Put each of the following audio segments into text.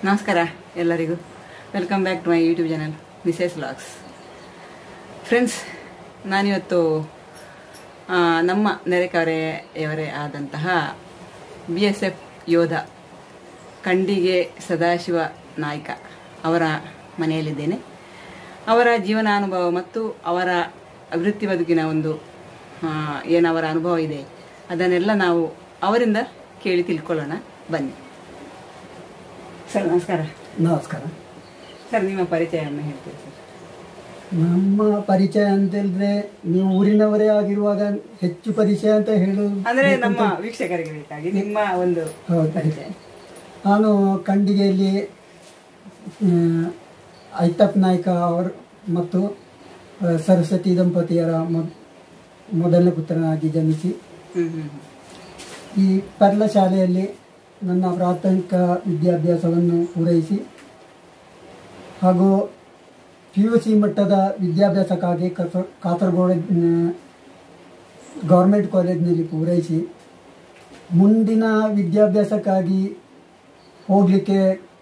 ನಮಸ್ಕಾರ ಎಲ್ಲರಿಗೂ welcome back to my YouTube channel Mrs logs friends ನಾನಿವತ್ತು ಆ, ನಮ್ಮ ನೆರೆಕರೆಯವರೇ ಆದಂತಹ ಬಿ ಎಸ್ ಎಫ್ ಯೋಧ ಕಂಡಿಗೆ ಸದಾಶಿವ ನಾಯ್ಕ ಅವರ ಮನೆಯಲ್ಲಿದ್ದೇನೆ ಅವರ ಜೀವನಾನುಭವ ಮತ್ತು ಅವರ ವೃತ್ತಿ ಬದುಕಿನ ಒಂದು ಆ, ಏನು ಅವರ ಅನುಭವ ಇದೆ ಅದನ್ನೆಲ್ಲ ನಾವು ಅವರಿಂದ ಕೇಳಿ ತಿಳ್ಕೊಳ್ಳೋಣ ಬನ್ನಿ ಸರ್ ನಮಸ್ಕಾರ ನಮಸ್ಕಾರ ಸರ್ ನಿಮ್ಮ ಪರಿಚಯವನ್ನು ಹೇಳ್ತೀವಿ ಸರ್ ನಮ್ಮ ಪರಿಚಯ ಅಂತ ಹೇಳಿದ್ರೆ ನೀವು ಊರಿನವರೇ ಆಗಿರುವಾಗ ಹೆಚ್ಚು ಪರಿಚಯ ಅಂತ ಹೇಳು ಅಂದ್ರೆ ನಮ್ಮ ವೀಕ್ಷಕರಿಗೆ ಬೇಕಾಗಿ ನಿಮ್ಮ ಒಂದು ಹೌದು. ಪರಿಚಯ ನಾನು ಕಂಡಿಗೆಯಲ್ಲಿ ಆ, ಐತಪ್ ನಾಯ್ಕ ಅವರು ಮತ್ತು ಆ, ಸರಸ್ವತಿ ದಂಪತಿಯರ ಮೊದ್- ಮೊದಲನೇ ಪುತ್ರನಾಗಿ ಜನಿಸಿ ಹ್ಮ್ ಹ್ಮ್ ಹ್ಮ್. ಈ ಪರ್ಲ ಶಾಲೆಯಲ್ಲಿ ನನ್ನ ಪ್ರಾಥಮಿಕ ವಿದ್ಯಾಭ್ಯಾಸವನ್ನು ಪೂರೈಸಿ ಹಾಗೂ ಪಿ ಯು ಸಿ ಮಟ್ಟದ ವಿದ್ಯಾಭ್ಯಾಸಕ್ಕಾಗಿ ಕಸ- ಕಾಸರಗೋಡು ಗೌರ್ಮೆಂಟ್ ಕಾಲೇಜಿನಲ್ಲಿ ಪೂರೈಸಿ ಮುಂದಿನ ವಿದ್ಯಾಭ್ಯಾಸಕ್ಕಾಗಿ ಹೋಗಲಿಕ್ಕೆ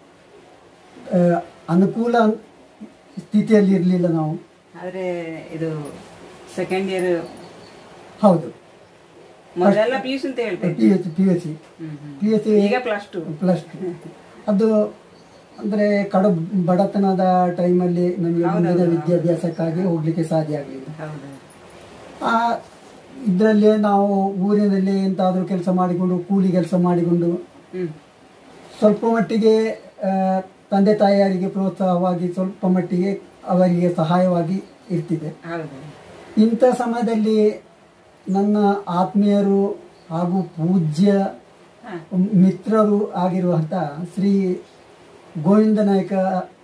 ಅನುಕೂಲ ಸ್ಥಿತಿಯಲ್ಲಿ ಇರಲಿಲ್ಲ ನಾವು ಆದ್ರೆ ಇದು ಸೆಕೆಂಡ್ ಇಯರ್ ಹೌದು ಮೊದಲೆಲ್ಲ ಪಿ ಯು ಸಿ ಅಂತ ಹೇಳ್ತೇವೆ P U C P U C hmm hmm. P U C ಈಗ ಪ್ಲಸ್ ಟು ಪ್ಲಸ್ ಟು ಅದು ಅಂದರೆ ಕಡು ಬಡತನದ ಟೈಮಲ್ಲಿ ನಮಗೆ ಮುಂದಿನ ವಿದ್ಯಾಭ್ಯಾಸಕ್ಕಾಗಿ ಹೋಗ್ಲಿಕ್ಕೆ ಸಾಧ್ಯ ಆಗಲಿಲ್ಲ ಹೌದು ಆ ಇದರಲ್ಲೇ ನಾವು ಊರಿನಲ್ಲಿ ಎಂತಾದರೂ ಕೆಲಸ ಮಾಡಿಕೊಂಡು ಕೂಲಿ ಕೆಲಸ ಮಾಡಿಕೊಂಡು ಹ್ಮ್ ಸ್ವಲ್ಪ ಮಟ್ಟಿಗೆ ಆ, ತಂದೆ ತಾಯಿಯರಿಗೆ ಪ್ರೋತ್ಸಾಹವಾಗಿ ಸ್ವಲ್ಪ ಮಟ್ಟಿಗೆ ಅವರಿಗೆ ಸಹಾಯವಾಗಿ ಇರ್ತಿದೆ ಹೌದು ಇಂಥ ಸಮಯದಲ್ಲಿ ನನ್ನ ಆತ್ಮೀಯರು ಹಾಗೂ ಪೂಜ್ಯ ಹಾ. ಮಿತ್ರರು ಆಗಿರುವಂಥ ಶ್ರೀ ಗೋವಿಂದ ನಾಯಕ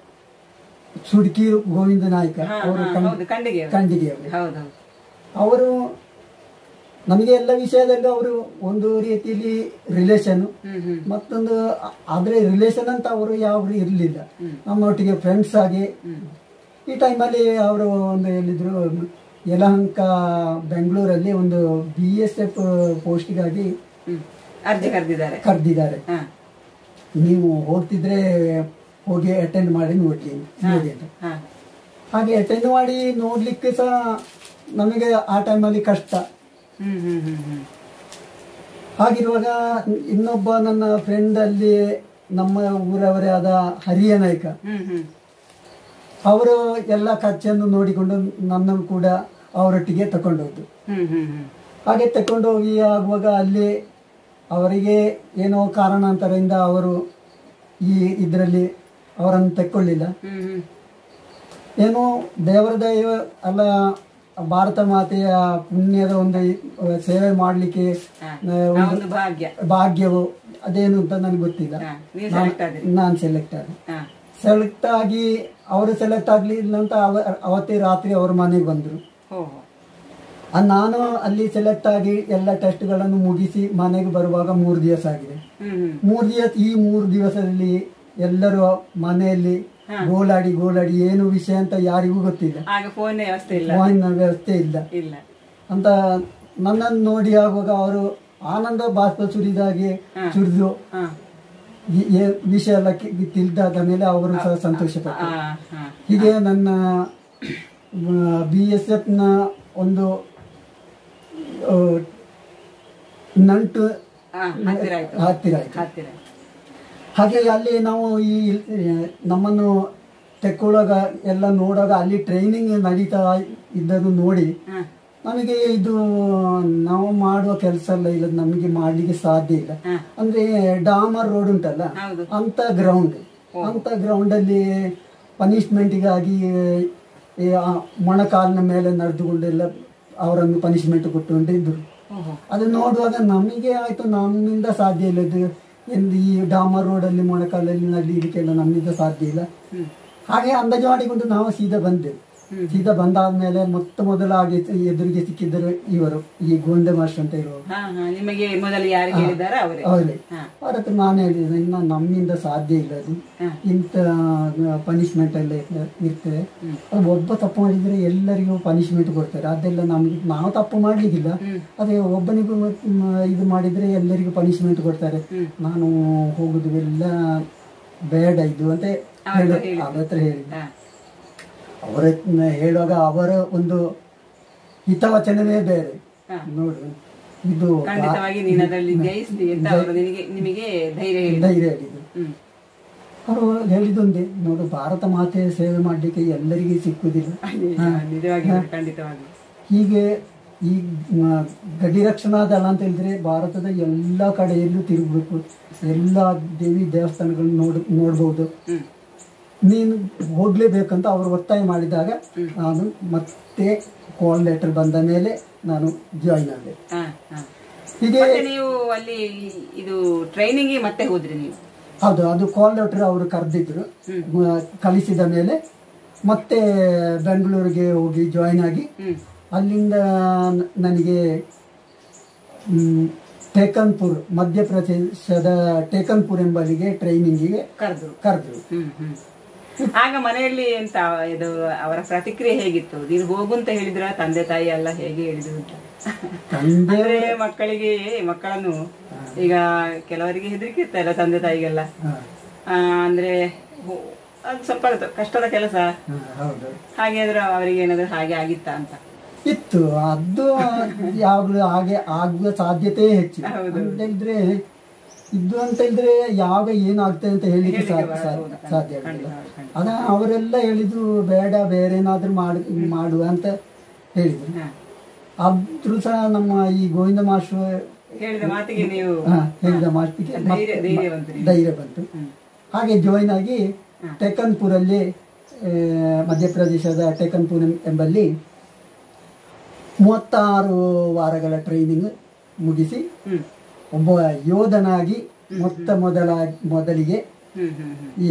ಸುಡ್ಕಿ ಗೋವಿಂದ ನಾಯಕ ಹಾ, ಅವರು ಹಾ, ಹೌದು ಕಂಡಿಗೆ ಅವರು. ಕಂಡಿಗೆ ಅವರು ಹೌದು ಹೌದು ಅವರು ನಮಗೆ ಎಲ್ಲ ವಿಷಯದಲ್ಲಿ ಅವರು ಒಂದು ರೀತಿಯಲ್ಲಿ ರಿಲೇಷನ್ ಹ್ಮ್ ಹ್ಮ್ ಮತ್ತೊಂದು ಅ- ಆದ್ರೆ ರಿಲೇಷನ್ ಅಂತ ಅವರು ಯಾವ ಇರಲಿಲ್ಲ ನಮ್ಮೊಟ್ಟಿಗೆ ಫ್ರೆಂಡ್ಸ್ ಆಗಿ ಈ ಟೈಮಲ್ಲಿ ಅವರು ಒಂದು ಹೇಳಿದ್ರು ಯಲಹಂಕ ಬೆಂಗಳೂರಲ್ಲಿ ಒಂದು ಬಿ ಎಸ್ ಎಫ್ ಪೋಸ್ಟ್ಗಾಗಿ ಹ್ಮ್ ಅರ್ಜಿ ಕರೆದಿದ್ದಾರೆ ಕರೆದಿದ್ದಾರೆ ಹಾ ನೀವು ಹೋಗ್ತಿದ್ರೆ ಹೋಗಿ ಅಟೆಂಡ್ ಮಾಡಿ ನೋಡ್ಲಿ ನೋಡಿ ಅಂತ ಹಾ ಹಾಗೆ ಅಟೆಂಡ್ ಮಾಡಿ ನೋಡ್ಲಿಕ್ಕೆ ಸಹ ನಮಗೆ ಆ ಟೈಮಲ್ಲಿ ಕಷ್ಟ ಹ್ಮ್ ಹ್ಮ್ ಹ್ಮ್ ಹ್ಮ್ ಹಾಗಿರುವಾಗ ಇನ್ನೊಬ್ಬ ನನ್ನ ಫ್ರೆಂಡ್ ಅಲ್ಲಿ ನಮ್ಮ ಊರವರೇ ಆದ ಹರಿಯ ನಾಯ್ಕ ಹ್ಮ್ ಹ್ಮ್ ಅವರು ಎಲ್ಲ ಖರ್ಚನ್ನು ನೋಡಿಕೊಂಡು ನನ್ನನ್ನು ಕೂಡ ಅವರೊಟ್ಟಿಗೆ ತಗೊಂಡೋದ್ರು ಹ್ಮ್ ಹ್ಮ್ ಹ್ಮ್ ಹಾಗೆ ತಗೊಂಡೋಗಿ ಆಗುವಾಗ ಅಲ್ಲಿ ಅವರಿಗೆ ಏನೋ ಕಾರಣಾಂತರದಿಂದ ಅವರು ಈ ಇದರಲ್ಲಿ ಅವರನ್ನು ತೆಕ್ಕೊಳ್ಳಿಲ್ಲ ಹ್ಮ್ ಹ್ಮ್ ಏನೋ ದೇವರ ದೈವ ಅಲ್ಲ ಭಾರತ ಮಾತೆಯ ಪುಣ್ಯದ ಒಂದು ಅಹ್, ಸೇವೆ ಮಾಡಲಿಕ್ಕೆ ಹಾ. ಆ ಒಂದು ಭಾಗ್ಯ ಭಾಗ್ಯವು ಅದೇನು ಅಂತ ನನಗೆ ಗೊತ್ತಿಲ್ಲ ಹಾ ನೀವು ಸೆಲೆಕ್ಟ್ ಆದ್ರಿ ನಾನು ಸೆಲೆಕ್ಟ್ ಆದೆ ಹಾ ಸೆಲೆಕ್ಟ್ ಆಗಿ ಅವರು ಸೆಲೆಕ್ಟ್ ಆಗಲಿಲ್ಲ ಅಂತ ಅವ ಅವತ್ತೇ ರಾತ್ರಿ ಅವ್ರ ಮನೆಗೆ ಬಂದರು ಹೋ ಹೋ ನಾನು ಅಲ್ಲಿ ಸೆಲೆಕ್ಟ್ ಆಗಿ ಎಲ್ಲ ಟೆಸ್ಟ್ಗಳನ್ನು ಮುಗಿಸಿ ಮನೆಗೆ ಬರುವಾಗ ಮೂರು ದಿವಸ ಆಗಿದೆ ಹ್ಮ್ ಹ್ಮ್ ಮೂರು ದಿವಸ ಈ ಮೂರು ದಿವಸದಲ್ಲಿ ಎಲ್ಲರೂ ಮನೆಯಲ್ಲಿ ಗೋಳಾಡಿ ಗೋಳಾಡಿ ಏನು ವಿಷಯ ಅಂತ ಯಾರಿಗೂ ಗೊತ್ತಿಲ್ಲ ಆಗ ಫೋನ್ ವ್ಯವಸ್ಥೆ ಇಲ್ಲ ಫೋನಿನ ವ್ಯವಸ್ಥೆ ಇಲ್ಲ ಇಲ್ಲ ಅಂತ ನನ್ನನ್ನು ನೋಡಿ ಆಗುವಾಗ ಅವರು ಆನಂದ ಬಾಷ್ಪ ಸುರಿದಾಗೆ ಸುರಿದು ಹಾ ಈ- ಈ ವಿಷಯ ಎಲ್ಲ ಕಿ- ತಿಳಿದಾದ ಮೇಲೆ ಅವರು ಸಹ ಸಂತೋಷ ಪಟ್ಟರು ಹಾ ಹಾ ಹೀಗೆ ನನ್ನ ಬಿ ಎಸ್ ಎಫ್ನ ಒಂದು ಆ, ನಂಟು ಹಾ ಹತ್ತಿರ ಆಯ್ತು ಹತ್ತಿರ ಆಯ್ತು ಹತ್ತಿರ ಹಾಗೆ ಅಲ್ಲಿ ನಾವು ಈ ಆ, ನಮ್ಮನ್ನು ತೆಕ್ಕೊಳ್ಳುವಾಗ ಎಲ್ಲ ನೋಡುವಾಗ ಅಲ್ಲಿ ಟ್ರೈನಿಂಗ್ ನಡೀತಾ ಇದ್ದದ್ದು ನೋಡಿ ಹಾ ನಮಗೆ ಇದು ನಾವು ಮಾಡುವ ಕೆಲಸ ಎಲ್ಲ ಇಲ್ಲ ನಮಗೆ ಮಾಡ್ಲಿಕ್ಕೆ ಸಾಧ್ಯ ಇಲ್ಲ ಹಾ. ಅಂದ್ರೆ ಡಾಮರ್ ರೋಡ್ ಉಂಟಲ್ಲ ಹೌದು ಅಂತ ಗ್ರೌಂಡ್ ಅಂತ ಗ್ರೌಂಡ್ ಅಲ್ಲಿ ಪನಿಷ್ಮೆಂಟ್ಗಾಗಿ ಮೊಣಕಾಲಿನ ಮೇಲೆ ನಡೆದುಕೊಂಡೆಲ್ಲ ಅವರನ್ನು ಪನಿಷ್ಮೆಂಟ್ ಕೊಟ್ಟುಕೊಂಡಿದ್ರು ಓಹೋ ಅದು ನೋಡುವಾಗ ನಮಗೆ ಆಯ್ತು ನಮ್ಮಿಂದ ಸಾಧ್ಯ ಇಲ್ಲ ಇದು ಎಂದು ಈ ಡಾಮರ್ ರೋಡಲ್ಲಿ ಮೊಣಕಾಲಲ್ಲಿ ನಡೀಲಿಕ್ಕೆಲ್ಲ ನಮ್ಮಿಂದ ಸಾಧ್ಯ ಇಲ್ಲ ಹ್ಮ್ ಹಾಗೆ ಅಂದಾಜು ಮಾಡಿಕೊಂಡು ನಾವು ಸೀದಾ ಬಂದೆವು ಸೀದಾ ಬಂದಾದ್ಮೇಲೆ ಮೊತ್ತ ಮೊದಲಾಗಿ ಎದುರಿಗೆ ಸಿಕ್ಕಿದ್ದರು ಇವರು ಈ ಗೋಂಡೆ ಮಾಸ್ಟರ್ ಅಂತ ಇರುವರು ಹಾ ಹಾ ನಿಮಗೆ ಮೊದಲು ಯಾರು ಹೇಳಿದಾರೆ ಅವರೇ ಅವರೇ ಹಾ ಅವ್ರ ಹತ್ರ ನಾನು ಹೇಳಿದೆ ಇನ್ನು ನಮ್ಮಿಂದ ಸಾಧ್ಯ ಇಲ್ಲ ಅದು ಹಾ. ಇಂಥ ಪನಿಷ್ಮೆಂಟ್ ಎಲ್ಲ ಇರ್ತದೆ- ಇರ್ತದೆ ಅದು ಒಬ್ಬ ತಪ್ಪು ಮಾಡಿದ್ರೆ ಎಲ್ಲರಿಗೂ ಪನಿಷ್ಮೆಂಟ್ ಕೊಡ್ತಾರೆ ಅದೆಲ್ಲ ನಮ್ಗೆ ನಾವು ತಪ್ಪು ಮಾಡ್ಲಿಕ್ಕಿಲ್ಲ ಅದೇ ಒಬ್ಬನಿಗೂ ಮ್, ಇದು ಮಾಡಿದ್ರೆ ಎಲ್ಲರಿಗೂ ಪನಿಷ್ಮೆಂಟ್ ಕೊಡ್ತಾರೆ ನಾನು ಹೋಗುದು ಎಲ್ಲ ಬೇಡ ಇದು ಅಂತ ಹೇಳಿ ಅವ್ರ ಹತ್ರ ಹೇಳಿದ್ರು ಹಾ. ಅವರ ಹತ್ರ ಹೇಳುವಾಗ ಅವರ ಒಂದು ಹಿತವಚನವೇ ಬೇರೆ ಹಾ. ನೋಡು ಇದು ಖಂಡಿತವಾಗಿ ನೀನು ಅದರಲ್ಲಿ ಜಯಿಸ್ಲಿ ಅಂತ ಅವರು ನಿನಗೆ ನಿಮಗೆ ಧೈರ್ಯ ಹೇಳಿದ್ರು ಧೈರ್ಯ ಹೇಳಿದ್ರು ಹ್ಮ್ ಅವರು ಹೇಳಿದೊಂದೇ ನೋಡು ಭಾರತ ಮಾತೆಯ ಸೇವೆ ಮಾಡಲಿಕ್ಕೆ ಎಲ್ಲರಿಗೂ ಸಿಕ್ಕುದಿಲ್ಲ ನಿಜ, ನಿಜವಾಗಿ ಖಂಡಿತವಾಗಿ ಹೀಗೆ ಈ ಮ, ಗಡಿ ರಕ್ಷಣಾ ದಳ ಅಂತ ಹೇಳಿದ್ರೆ ಭಾರತದ ಎಲ್ಲ ಕಡೆಯಲ್ಲೂ ತಿರುಗಬೇಕು ಎಲ್ಲ ದೇವಿ ದೇವಸ್ಥಾನಗಳನ್ನ ನೋಡ್ ನೋಡ್ಬೋದು ಹ್ಮ್ ನೀನು ಹೋಗ್ಲೇಬೇಕಂತ ಅವರು ಒತ್ತಾಯ ಮಾಡಿದಾಗ ನಾನು ಮತ್ತೆ ಕಾಲ್ ಲೆಟರ್ ಬಂದ ಮೇಲೆ ನಾನು ಜಾಯಿನ್ ಆದೆ ಹಾ ಹಾ ಹೀಗೆ ಮತ್ತೆ ನೀವು ಅಲ್ಲಿ ಇದು ಟ್ರೈನಿಂಗ್ ಮತ್ತೆ ಹೋದ್ರಿ ನೀವು ಹೌದು ಅದು ಕಾಲ್ ಲೆಟರ್ ಅವರು ಕರೆದಿದ್ರು ಕಲಿಸಿದ ಮೇಲೆ ಮತ್ತೆ ಬೆಂಗಳೂರಿಗೆ ಹೋಗಿ ಜಾಯಿನ್ ಆಗಿ ಹ್ಮ್ ಅಲ್ಲಿಂದ ನ- ನನಗೆ ಮ್, ಟೇಕನ್ಪುರ್ ಮಧ್ಯಪ್ರದೇಶದ ಟೇಕನ್ಪುರ್ ಎಂಬಲ್ಲಿಗೆ ಟ್ರೈನಿಂಗಿಗೆ ಕರೆದ್ರು ಕರೆದ್ರು ಹ್ಮ್ ಹ್ಮ್ ಆಗ ಮನೆಯಲ್ಲಿ ಎಂತ ಇದು ಅವರ ಪ್ರತಿಕ್ರಿಯೆ ಹೇಗಿತ್ತು ನೀನು ಹೋಗು ಅಂತ ಹೇಳಿದ್ರ ತಂದೆ ತಾಯಿ ಎಲ್ಲ ಹೇಗೆ ಹೇಳಿದ್ರು ಅಂತ ತಂದೆ ಅಂದ್ರೆ ಮಕ್ಕಳಿಗೆ ಮಕ್ಕಳನ್ನು ಈಗ ಕೆಲವರಿಗೆ ಹೆದರಿಕೆ ಇರ್ತಲ್ಲ ತಂದೆ ತಾಯಿಗೆಲ್ಲ ಹಾ, ಆ, ಅಂದ್ರೆ ಹೋ- ಅದು ಸ್ವಲ್ಪ ಕಷ್ಟದ ಕೆಲಸ ಹಾ, ಹೌದು ಹಾಗೆ ಆದ್ರೆ ಅವರಿಗೆ ಏನಾದ್ರು ಹಾಗೆ ಆಗಿತ್ತಾ ಅಂತ ಇತ್ತು ಅದು ಯಾವಾಗಲೂ ಹಾಗೆ ಆಗುವ ಸಾಧ್ಯತೆ ಹೆಚ್ಚು ಹೌದು. ಅಂತ ಹೇಳಿದ್ರೆ ಇದ್ದು ಅಂತ ಹೇಳಿದ್ರೆ ಯಾವಾಗ ಏನಾಗ್ತದೆ ಅಂತ ಹೇಳಲಿಕ್ಕೆ ಸಾಧ್ಯ ಸಾಧ್ಯ- ಸಾಧ್ಯ ಆಗಿಲ್ಲ ಅದ ಅವರೆಲ್ಲ ಹೇಳಿದ್ರು ಬೇಡ ಬೇರೆ ಏನಾದ್ರೂ ಮಾಡು ಮಾಡುವ ಅಂತ ಹೇಳಿದ್ರು ಹ. ಆದ್ರೂ ಸಹ ನಮ್ಮ ಈ ಗೋವಿಂದ ಮಾಸ್ಟರ್ ಹೇಳಿದ ಮಾತಿಗೆ ನೀವು ಹಾ, ಹೇಳಿದ ಮಾತಿಗೆ ಧೈರ್ಯ ಧೈರ್ಯವಂತರಿ ಧೈರ್ಯ ಬಂತು ಹಾಗೆ ಜಾಯಿನ್ ಆಗಿ ಟೆಕನ್ಪುರಲ್ಲಿ ಆ, ಮಧ್ಯಪ್ರದೇಶದ ಟೆಕನ್ಪುರ್ ಎಂ- ಎಂಬಲ್ಲಿ ಮೂವತ್ತಾರು ವಾರಗಳ ಟ್ರೈನಿಂಗ್ ಮುಗಿಸಿ ಹ್ಮ್ ಒಬ್ಬ ಯೋಧನಾಗಿ ಮೊತ್ತ ಮೊದಲ ಮೊದಲಿಗೆ ಹ್ಮ್ ಹ್ಮ್ ಹ್ಮ್ ಈ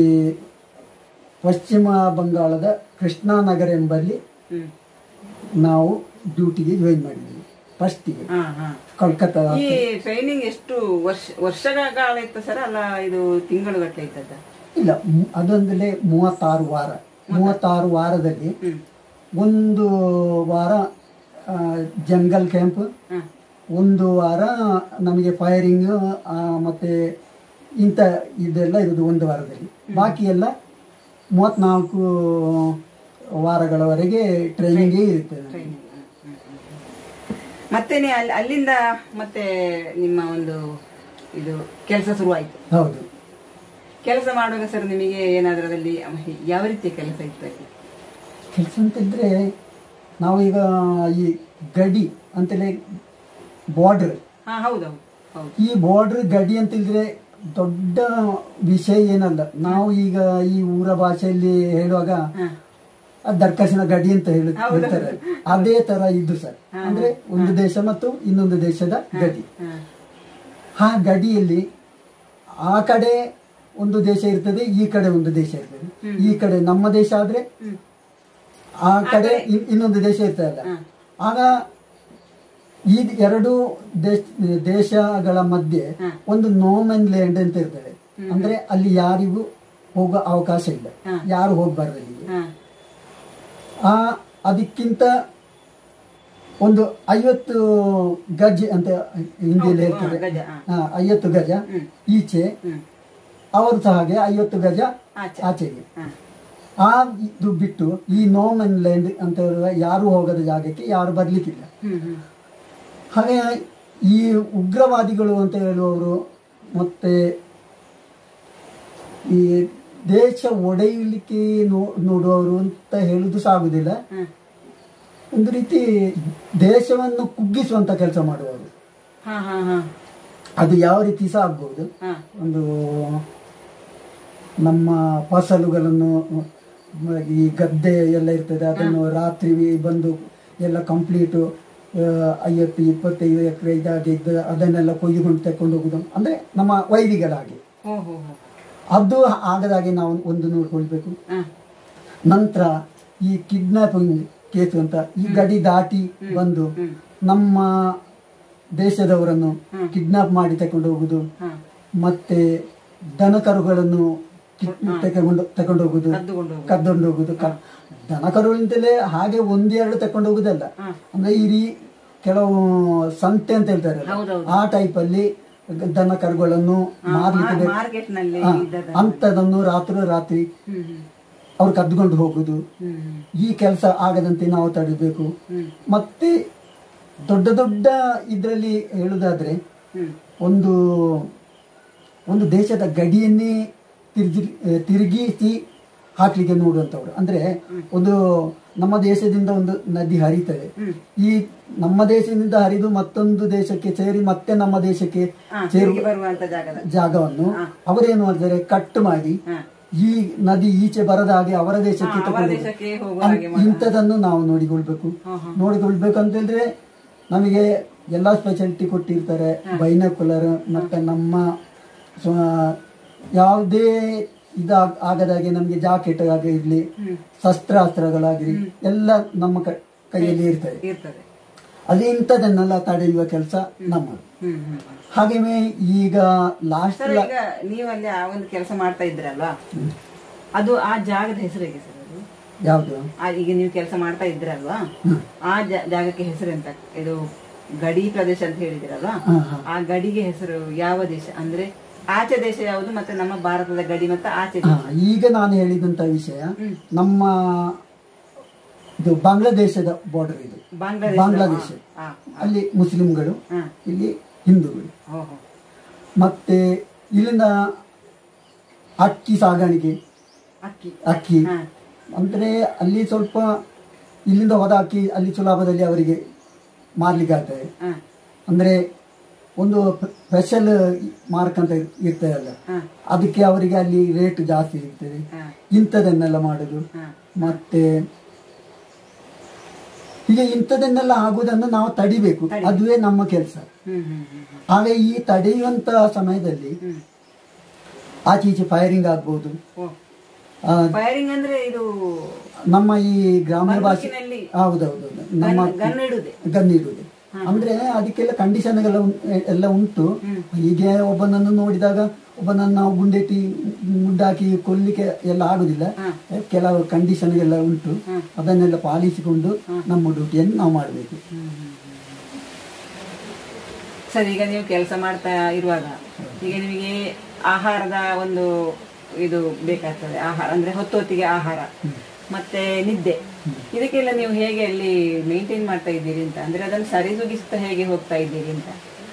ಪಶ್ಚಿಮ ಬಂಗಾಳದ ಕೃಷ್ಣಾನಗರ ಎಂಬಲ್ಲಿ ಹ್ಮ್ ನಾವು ಡ್ಯೂಟಿಗೆ ಜಾಯಿನ್ ಮಾಡಿದ್ವಿ ಫಸ್ಟಿಗೆ ಹಾ ಹಾ ಕೋಲ್ಕತ್ತಾ ಈ ಟ್ರೈನಿಂಗ್ ಎಷ್ಟು ವರ್ಷ ವರ್ಷಗಳ ಕಾಲ ಇತ್ತು ಸರ್ ಅಲ್ಲ ಇದು ತಿಂಗಳು ಗಟ್ಟಲೆ ಇದ್ದದ್ದ ಇಲ್ಲ ಮು- ಅದೊಂದಲೇ ಮೂವತ್ತಾರು ವಾರ ಮೂವತ್ತಾರು ವಾರದಲ್ಲಿ ಹ್ಮ್ ಒಂದು ವಾರ ಆ, ಜಂಗಲ್ ಕ್ಯಾಂಪ್ ಹ. ಒಂದು ವಾರ ನಮಗೆ ಫೈರಿಂಗ್ ಮತ್ತೆ ಇಂಥ ಇದೆಲ್ಲ ಇರೋದು ಒಂದು ವಾರದಲ್ಲಿ ಬಾಕಿ ಎಲ್ಲ ಮೂವತ್ನಾಲ್ಕು ವಾರಗಳವರೆಗೆ ಟ್ರೈನಿಂಗೇ ಇರ್ತದೆ ನಮಗೆ. ಟ್ರೈನಿಂಗ್ ಹ್ಮ್, ಹ್ಮ್, ಹ್ಮ್. ಮತ್ತೆ ನೀ ಅಲ್ಲಿ ಅಲ್ಲಿಂದ ಮತ್ತೆ ನಿಮ್ಮ ಒಂದು ಇದು ಕೆಲಸ ಶುರುವಾಯಿತು ಹೌದು ಕೆಲಸ ಮಾಡುವಾಗ ಸರ್ ನಿಮಗೆ ಏನಾದ್ರೂ ಅದರಲ್ಲಿ ಯಾವ ರೀತಿಯ ಕೆಲಸ ಇತ್ತು ಅಲ್ಲಿ ಕೆಲಸ ಅಂತಂದ್ರೆ ನಾವು ಈಗ ಈ ಗಡಿ ಅಂತಲೇ ಬಾರ್ಡರ್ ಹಾ ಹೌದೌದು ಹೌದು ಈ ಬಾರ್ಡರ್ ಗಡಿ ಅಂತಿದ್ರೆ ದೊಡ್ಡ ವಿಷಯ ಏನಲ್ಲ ನಾವು ಈಗ ಈ ಊರ ಭಾಷೆಯಲ್ಲಿ ಹೇಳುವಾಗ ಹಾ ಅದ್ ದರ್ಕಶನ ಗಡಿ ಅಂತ ಹೇಳಿ ಹೇಳ್ತಾರೆ ಅದೇ ತರ ಇದು ಸರ್ ಅಂದ್ರೆ ಒಂದು ದೇಶ ಮತ್ತು ಇನ್ನೊಂದು ದೇಶದ ಗಡಿ ಹಾ ಆ ಗಡಿಯಲ್ಲಿ ಆ ಕಡೆ ಒಂದು ದೇಶ ಇರ್ತದೆ ಈ ಕಡೆ ಒಂದು ದೇಶ ಇರ್ತದೆ ಈ ಕಡೆ ನಮ್ಮ ದೇಶ ಆದ್ರೆ ಹ್ಮ್ ಆ ಕಡೆ ಇನ್- ಇನ್ನೊಂದು ದೇಶ ಇರ್ತದಲ್ಲ ಆಗ ಈ ಎರಡು ದೇಶ ದೇಶಗಳ ಮಧ್ಯೆ ಒಂದು ನೋಮನ್ ಲ್ಯಾಂಡ್ ಅಂತ ಇರ್ತದೆ ಅಂದ್ರೆ ಅಲ್ಲಿ ಯಾರಿಗೂ ಹೋಗೋ ಅವಕಾಶ ಇಲ್ಲ ಯಾರು ಹೋಗ್ಬಾರ್ದು ಅಲ್ಲಿಗೆ ಹಾ ಆ ಅದಕ್ಕಿಂತ ಒಂದು ಐವತ್ತು ಗಜ ಅಂತ ಹಿಂದಿಯಲ್ಲಿ ಹೇಳ್ತಾರೆ ಗಜ ಹಾ ಹಾ, ಐವತ್ತು ಗಜ ಈಚೆ ಹ್ಮ್ ಅವರು ಸಹ ಹಾಗೆ ಐವತ್ತು ಗಜ ಆಚೆ ಆಚೆಗೆ ಹಾ ಆ ಇದು ಬಿಟ್ಟು ಈ ನೋಮನ್ ಲ್ಯಾಂಡ್ ಅಂತ ಹೇಳುವ ಯಾರು ಹೋಗದ ಜಾಗಕ್ಕೆ ಯಾರು ಬರ್ಲಿಕ್ಕಿಲ್ಲ ಹ್ಮ್ ಹ್ಮ್ ಹಾಗೆ ಈ ಉಗ್ರವಾದಿಗಳು ಅಂತ ಹೇಳುವವರು ಮತ್ತೆ ಈ ದೇಶ ಒಡೆಯಲಿಕ್ಕೆ ನೋ ನೋಡುವವರು ಅಂತ ಹೇಳುದು ಸಾಗುದಿಲ್ಲ ಹ್ಮ್ ಒಂದು ರೀತಿ ದೇಶವನ್ನು ಕುಗ್ಗಿಸುವಂತ ಕೆಲಸ ಮಾಡುವವರು ಹಾ ಹಾ ಹಾ ಅದು ಯಾವ ರೀತಿ ಸಹ ಆಗ್ಬಹುದು ಹಾ ಒಂದು ನಮ್ಮ ಫಸಲುಗಳನ್ನು ಮ- ಈ ಗದ್ದೆ ಎಲ್ಲ ಇರ್ತದೆ ಅದನ್ನು ರಾತ್ರಿ ಬಂದು ಎಲ್ಲ ಕಂಪ್ಲೀಟು ಐವತ್ತು ಇಪ್ಪತ್ತೈದು ಎಕರೆ ಇದಾಗಿ ಇದ್ದು ಅದನ್ನೆಲ್ಲ ಕೊಯ್ದುಕೊಂಡು ತಕೊಂಡು ಹೋಗುದು ಅಂದ್ರೆ ನಮ್ಮ ವೈರಿಗಳಾಗಿ ಹೋ ಹೋ ಹೋ ಅದು ಆಗದಾಗೆ ನಾವು ಒಂದು ನೋಡ್ಕೊಳ್ಬೇಕು ಹಾ ನಂತರ ಈ ಕಿಡ್ನಾಪಿಂಗ್ ಕೇಸು ಅಂತ ಈ ಗಡಿ ದಾಟಿ ಬಂದು ನಮ್ಮ ದೇಶದವರನ್ನು ಕಿಡ್ನಾಪ್ ಮಾಡಿ ತಕೊಂಡು ಹೋಗುದು ಹಾ ಮತ್ತೆ ದನಕರುಗಳನ್ನು ಕಿತ್- ತಕೊಂಡು ತಕೊಂಡು ಹೋಗುದು ಕದ್ದುಕೊಂಡು ಹೋಗು. ಕದ್ದೊಂಡು ಹೋಗುದು ಕ- ದನಕರುಗಳಿಂದಲೇ ಹಾಗೆ ಒಂದೆರಡು ತಕೊಂಡು ಹೋಗುದಲ್ಲ ಅಂದ್ರೆ ಈ ರೀ ಕೆಲವು ಸಂತೆ ಅಂತ ಹೇಳ್ತಾರೆ ಹೌದೌದು. ಆ ಟೈಪ್ ಅಲ್ಲಿ ದನ ಕರುಗಳನ್ನು ಮಾರ್ಲಿಕ್ಕೆ ಬೇಕು ಮಾರ್ಕೆಟ್ ನಲ್ಲಿ ಹಾ, ಇದ್ದದ ಅಂಥದನ್ನು ರಾತ್ರಿ ರಾತ್ರಿ ಹ್ಮ್ ಹ್ಮ್ ಅವ್ರು ಕದ್ದುಕೊಂಡು ಹೋಗುದು ಹ್ಮ್ ಹ್ಮ್ ಈ ಕೆಲಸ ಆಗದಂತೆ ನಾವು ತಡಿಬೇಕು ಹ್ಮ್ ಮತ್ತೆ ದೊಡ್ಡ ದೊಡ್ಡ ಇದರಲ್ಲಿ ಹೇಳುದಾದ್ರೆ ಹ್ಮ್ ಒಂದು ಒಂದು ದೇಶದ ಗಡಿಯನ್ನೇ ತಿರುಗಿ ತಿರುಗಿಸಿ ಹಾಕ್ಲಿಕ್ಕೆ ನೋಡುವಂಥವ್ರು ಅಂದ್ರೆ ಒಂದು ನಮ್ಮ ದೇಶದಿಂದ ಒಂದು ನದಿ ಹರಿತದೆ ಹ್ಮ್. ಈ ನಮ್ಮ ದೇಶದಿಂದ ಹರಿದು ಮತ್ತೊಂದು ದೇಶಕ್ಕೆ ಸೇರಿ ಮತ್ತೆ ನಮ್ಮ ದೇಶಕ್ಕೆ ಹಾ, ಸೇರುವ ತಿರುಗಿ ಬರುವಂತ ಜಾಗದ ಜಾಗವನ್ನು ಅವರೇನು ಮಾಡ್ತಾರೆ ಕಟ್ ಮಾಡಿ ಹಾ. ಈ ನದಿ ಈಚೆ ಬರದ ಹಾಗೆ ಅವರ ದೇಶಕ್ಕೆ ಅವರ ತಗೊಂಡು ದೇಶಕ್ಕೆ ಹೋಗುವ ಅಂ- ಹಾಗೆ ಮಾಡ- ಇಂಥದನ್ನು ನಾವು ನೋಡಿಕೊಳ್ಬೇಕು ನೋಡಿಕೊಳ್ಬೇಕು ಅಂತ ಹೇಳಿದ್ರೆ ನಮಗೆ ಎಲ್ಲಾ ಸ್ಪೆಷಾಲಿಟಿ ಕೊಟ್ಟಿರ್ತಾರೆ ಬೈನಕುಲರ್ ಮತ್ತೆ ನಮ್ಮ ಸ್ವ- ಯಾವುದೇ ಇದ ಆಗದಾಗೆ ನಮಗೆ ಜಾಕೆಟ್ ಆಗಿರ್ಲಿ ಶಸ್ತ್ರಾಸ್ತ್ರಗಳಾಗಿರ್ಲಿ ಎಲ್ಲ ನಮ್ಮ ಕ- ಕೈಯಲ್ಲಿ ಇರ್ತದೆ ಇರ್ತದೆ ಅದು ಇಂಥದನ್ನೆಲ್ಲ ತಡೆಯುವ ಕೆಲಸ ನಮ್ಮದು ಹ್ಮ್ ಹ್ಮ್ ಹಾಗೆಯೇ ಈಗ ಲಾಸ್ಟ್ ಸರ್ ಈಗ ನೀವು ಅಲ್ಲಿ ಆ ಒಂದು ಕೆಲಸ ಮಾಡ್ತಾ ಇದ್ರಲ್ವಾ ಅದು ಆ ಜಾಗದ ಹೆಸರು ಹೇಗೆ ಸರ್ ಅದು ಯಾವುದು ಆ ಈಗ ನೀವು ಕೆಲಸ ಮಾಡ್ತಾ ಇದ್ರಲ್ವಾ ಆ ಜಾ- ಜಾಗಕ್ಕೆ ಹೆಸರು ಎಂತ ಇದು ಗಡಿ ಪ್ರದೇಶ ಅಂತ ಹೇಳಿದಿರಲ್ವಾ ಹಾ, ಹಾ. ಆ ಗಡಿಗೆ ಹೆಸರು ಯಾವ ದೇಶ ಅಂದ್ರೆ ಆಚೆ ದೇಶ ಯಾವುದು ಮತ್ತೆ ನಮ್ಮ ಭಾರತದ ಗಡಿ ಮತ್ತೆ ಆಚೆ ಹಾ, ದೇಶ ಈಗ ನಾನು ಹೇಳಿದಂತ ವಿಷಯ ನಮ್ಮ ಇದು ಬಾಂಗ್ಲಾದೇಶದ ಬಾರ್ಡರ್ ಇದು ಬಾಂಗ್ಲಾದೇಶ ಬಾಂಗ್ಲಾದೇಶ ಹಾ ಅಲ್ಲಿ ಮುಸ್ಲಿಂಗಳು ಹಾ ಇಲ್ಲಿ ಹಿಂದೂಗಳು ಓಹೋ ಮತ್ತೆ ಇಲ್ಲಿಂದ ಅಕ್ಕಿ ಸಾಗಾಣಿಕೆ ಅಕ್ಕಿ ಅಕ್ಕಿ ಹಾ ಅಂದ್ರೆ ಅಲ್ಲಿ ಸ್ವಲ್ಪ ಇಲ್ಲಿಂದ ಹೋದ ಅಕ್ಕಿ ಅಲ್ಲಿ ಸುಲಭದಲ್ಲಿ ಅವರಿಗೆ ಮಾರ್ಲಿಕ್ಕೆ ಆಗ್ತದೆ ಹಾ ಅಂದ್ರೆ ಒಂದು ಸ್ಪೆಷಲ್ ಮಾರ್ಕ್ ಅಂತ ಇರ್ತದೆ ಅಲ್ಲ ಹಾ ಅದಕ್ಕೆ ಅವರಿಗೆ ಅಲ್ಲಿ ರೇಟ್ ಜಾಸ್ತಿ ಸಿಗ್ತದೆ ಹಾ ಇಂಥದನ್ನೆಲ್ಲ ಮಾಡುದು ಹಾ ಮತ್ತೆ ಹೀಗೆ ಇಂಥದನ್ನೆಲ್ಲ ಆಗುವುದನ್ನು ನಾವು ತಡಿಬೇಕು ಅದುವೇ ನಮ್ಮ ಕೆಲಸ ಹ್ಮ್ ಹ್ಮ್ ಹ್ಮ್ ಹ್ಮ್ ಆಗ ಈ ತಡೆಯುವಂತ ಸಮಯದಲ್ಲಿ ಹ್ಮ್ ಆಚೆ ಈಚೆ ಫೈರಿಂಗ್ ಆಗ್ಬೋದು ಓ ಆ, ಫೈರಿಂಗ್ ಅಂದ್ರೆ ಇದು ನಮ್ಮ ಈ ಗ್ರಾಮೀಣ ಭಾಷೆ ಬದುಕಿನಲ್ಲಿ ಹೌದೌದು ನಮ್ಮ ಗನ್ ಇಡುದೆ ಗನ್ನಿಡುವುದು ಅಂದ್ರೆ ಅದಕ್ಕೆಲ್ಲ ಕಂಡೀಷನ್ಗಳ ಎಲ್ಲ ಉಂಟು ಹೀಗೆ ಒಬ್ಬನನ್ನು ನೋಡಿದಾಗ ಒಬ್ಬನನ್ನು ನಾವು ಗುಂಡೆಟ್ಟಿ ಮುಡ್ಡಾಕಿ ಕೊಲ್ಲಿಕ್ಕೆ ಎಲ್ಲ ಆಗುದಿಲ್ಲ ಕೆಲವು ಕಂಡೀಷನ್ಗೆಲ್ಲ ಉಂಟು ಅದನ್ನೆಲ್ಲ ಪಾಲಿಸಿಕೊಂಡು ನಮ್ಮ ಡ್ಯೂಟಿಯನ್ನು ನಾವು ಮಾಡಬೇಕು ಸರ್ ಈಗ ನೀವು ಕೆಲಸ ಮಾಡ್ತಾ ಇರುವಾಗ ಈಗ ನಿಮಗೆ ಆಹಾರದ ಒಂದು ಇದು ಬೇಕಾಗ್ತದೆ ಆಹಾರ ಅಂದ್ರೆ ಹೊತ್ತೊತ್ತಿಗೆ ಆಹಾರ ಮತ್ತೆ ನಿದ್ದೆ ಇದಕ್ಕೆಲ್ಲ ನೀವು ಹೇಗೆ ಅಲ್ಲಿ ಮೇಂಟೈನ್ ಮಾಡ್ತಾ ಇದ್ದೀರಿ ಅಂತ ಅಂದ್ರೆ ಅದನ್ನು ಸರಿದೂಗಿಸ್ತಾ ಹೇಗೆ ಹೋಗ್ತಾ ಇದ್ದೀರಿ ಅಂತ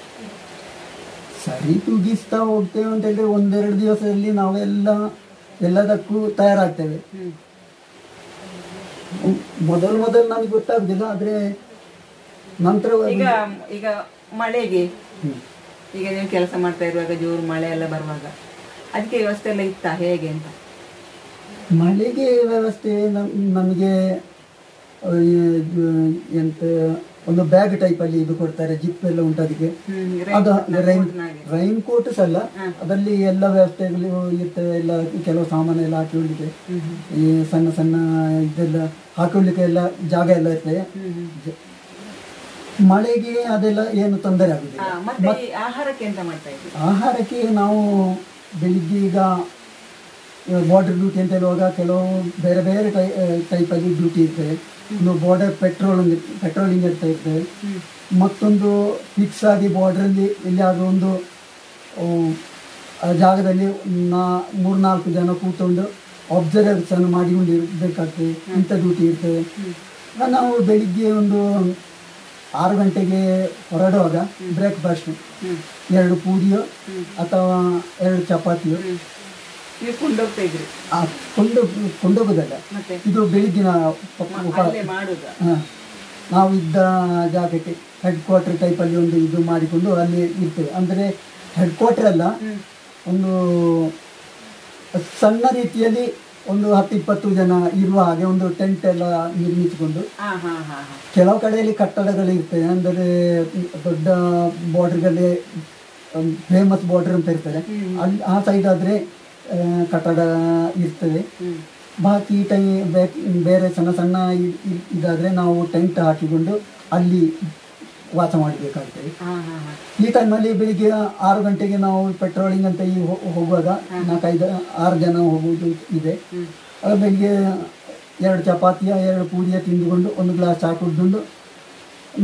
ಸರಿ ತೂಗಿಸ್ತಾ ಹೋಗ್ತೇವೆ ಅಂತ ಹೇಳಿದ್ರೆ ಒಂದೆರಡು ದಿವಸದಲ್ಲಿ ನಾವೆಲ್ಲ ಎಲ್ಲದಕ್ಕೂ ತಯಾರಾಗ್ತೇವೆ ಹ್ಮ್ ಹ್ಮ್. ಮೊದಲು ಮೊದಲು ನಮಗೆ ಗೊತ್ತಾಗುದಿಲ್ಲ ಆದ್ರೆ ನಂತರ ಈಗ ಈಗ ಮಳೆಗೆ ಹ್ಮ್. ಈಗ ನೀವು ಕೆಲಸ ಮಾಡ್ತಾ ಇರುವಾಗ ಜೋರು ಮಳೆ ಎಲ್ಲ ಬರುವಾಗ ಅದಕ್ಕೆ ವ್ಯವಸ್ಥೆ ಎಲ್ಲ ಇತ್ತಾ ಹೇಗೆ ಅಂತ ಮಳೆಗೆ ವ್ಯವಸ್ಥೆ ನಮ್- ನಮಗೆ ಆ, ಇದು ಎಂತ ಒಂದು ಬ್ಯಾಗ್ ಟೈಪ್ ಅಲ್ಲಿ ಇದು ಕೊಡ್ತಾರೆ ಜಿಪ್ ಎಲ್ಲ ಉಂಟು ಅದಕ್ಕೆ ಹ್ಮ್ ಅದು ರೈನ್ ನಾಗೆ. ರೈನ್ ಕೋಟ್ಸ್ ಅಲ್ಲ ಅದರಲ್ಲಿ ಎಲ್ಲ ವ್ಯವಸ್ಥೆಗಳು ಇರ್ತವೆ ಎಲ್ಲ ಕೆಲವು ಸಾಮಾನು ಎಲ್ಲ ಹಾಕಿಕೊಳ್ಳಿಕ್ಕೆ ಈ ಸಣ್ಣ ಸಣ್ಣ ಇದೆಲ್ಲ ಹಾಕೊಳ್ಳಿಕ್ಕೆ ಎಲ್ಲ ಜಾಗ ಎಲ್ಲ ಇರ್ತದೆ ಜ- ಮಳೆಗೆ ಅದೆಲ್ಲ ಏನು ತೊಂದರೆ ಆಗುದಿಲ್ಲ ಆ, ಮತ್ತೆ ಈ ಆಹಾರಕ್ಕೆ ಎಂತ ಮಾಡ್ತಾ ಇದ್ದೀರಿ ಆಹಾರಕ್ಕೆ ನಾವು ಬೆಳಿಗ್ಗೆ ಈಗ ಬಾರ್ಡರ್ ಡ್ಯೂಟಿ ಅಂತ ಹೇಳುವಾಗ ಕೆಲವು ಬೇರೆ ಬೇರೆ ಟೈ ಟೈಪಲ್ಲಿ ಡ್ಯೂಟಿ ಇರ್ತದೆ ಒಂದು ಬಾರ್ಡರ್ ಪೆಟ್ರೋಲಿಂಗ್ ಪೆಟ್ರೋಲಿಂಗ್ ಇರ್ತಾ ಇರ್ತದೆ ಮತ್ತೊಂದು ಫಿಕ್ಸ್ ಆಗಿ ಬಾರ್ಡ್ರಲ್ಲಿ ಎಲ್ಲಿಯಾದರೂ ಒಂದು ಆ, ಆ ಜಾಗದಲ್ಲಿ ನಾ ಮೂರ್ನಾಲ್ಕು ಜನ ಕೂತ್ಕೊಂಡು ಅಬ್ಸರ್ವೇಷನ್ ಮಾಡಿಕೊಂಡು ಇರಬೇಕಾಗ್ತದೆ ಇಂಥ ಡ್ಯೂಟಿ ಇರ್ತದೆ ಆಗ ನಾವು ಬೆಳಿಗ್ಗೆ ಒಂದು ಆರು ಗಂಟೆಗೆ ಹೊರಡುವಾಗ ಬ್ರೇಕ್ಫಾಸ್ಟ್ ಎರಡು ಪೂರಿಯೋ ಅಥವಾ ಎರಡು ಚಪಾತಿಯೋ ನೀವು ಕೊಂಡೋಗ್ತಾ ಇದ್ರಿ ಆ ಕೊಂಡು ಕೊಂಡೋಗೋದಲ್ಲ ಮತ್ತೆ ಇದು ಬೆಳಿಗ್ಗಿನ ಪ- ಉಪ ಅಲ್ಲೇ ಮಾಡುದ ಹಾ. ನಾವು ಇದ್ದ ಜಾಗಕ್ಕೆ ಹೆಡ್ ಕ್ವಾರ್ಟರ್ ಟೈಪಲ್ಲಿ ಒಂದು ಇದು ಮಾಡಿಕೊಂಡು ಅಲ್ಲಿ ಇರ್ತೇವೆ ಅಂದರೆ ಹೆಡ್ ಕ್ವಾರ್ಟರ್ ಅಲ್ಲ ಒಂದು ಸಣ್ಣ ರೀತಿಯಲ್ಲಿ ಒಂದು ಹತ್ತು ಇಪ್ಪತ್ತು ಜನ ಇರುವ ಹಾಗೆ ಒಂದು ಟೆಂಟ್ ಎಲ್ಲ ನಿರ್ಮಿಸಿಕೊಂಡು ಹಾ ಹಾ ಹಾ ಹಾ ಕೆಲವು ಕಡೆಯಲ್ಲಿ ಕಟ್ಟಡಗಳು ಇರ್ತವೆ ಅಂದರೆ ದೊಡ್ಡ ಬಾರ್ಡರ್ಗಳೇ ಫೇಮಸ್ ಬಾರ್ಡರ್ ಅಂತ ಇರ್ತಾರೆ ಅಲ್ಲಿ ಆ ಸೈಡ್ ಆದರೆ ಕಟ್ಟಡ ಇರ್ತದೆ ಹ್ಮ್ ಬಾಕಿ ಟೈ ಬೇರೆ ಸಣ್ಣ ಸಣ್ಣ ಇ- ಇ- ಇದಾದ್ರೆ ನಾವು ಟೆಂಟ್ ಹಾಕಿಕೊಂಡು ಅಲ್ಲಿ ವಾಸ ಮಾಡಬೇಕಾಗ್ತದೆ ಹಾ ಹಾ ಹಾ ಈ ಟೈಮಲ್ಲಿ ಬೆಳಿಗ್ಗೆ ಆರು ಗಂಟೆಗೆ ನಾವು ಪೆಟ್ರೋಲಿಂಗ್ ಅಂತ ಈ ಹೋ- ಹೋಗುವಾಗ ನಾಲ್ಕೈದು ಆರು ಜನ ಹೋಗುವುದು ಇದೆ ಆಗ ಬೆಳಿಗ್ಗೆ ಎರಡು ಚಪಾತಿಯ ಎರಡು ಪೂರಿಯ ತಿಂದುಕೊಂಡು ಒಂದು ಗ್ಲಾಸ್ ಚಾ ಕುಡಿದುಕೊಂಡು ನಾವು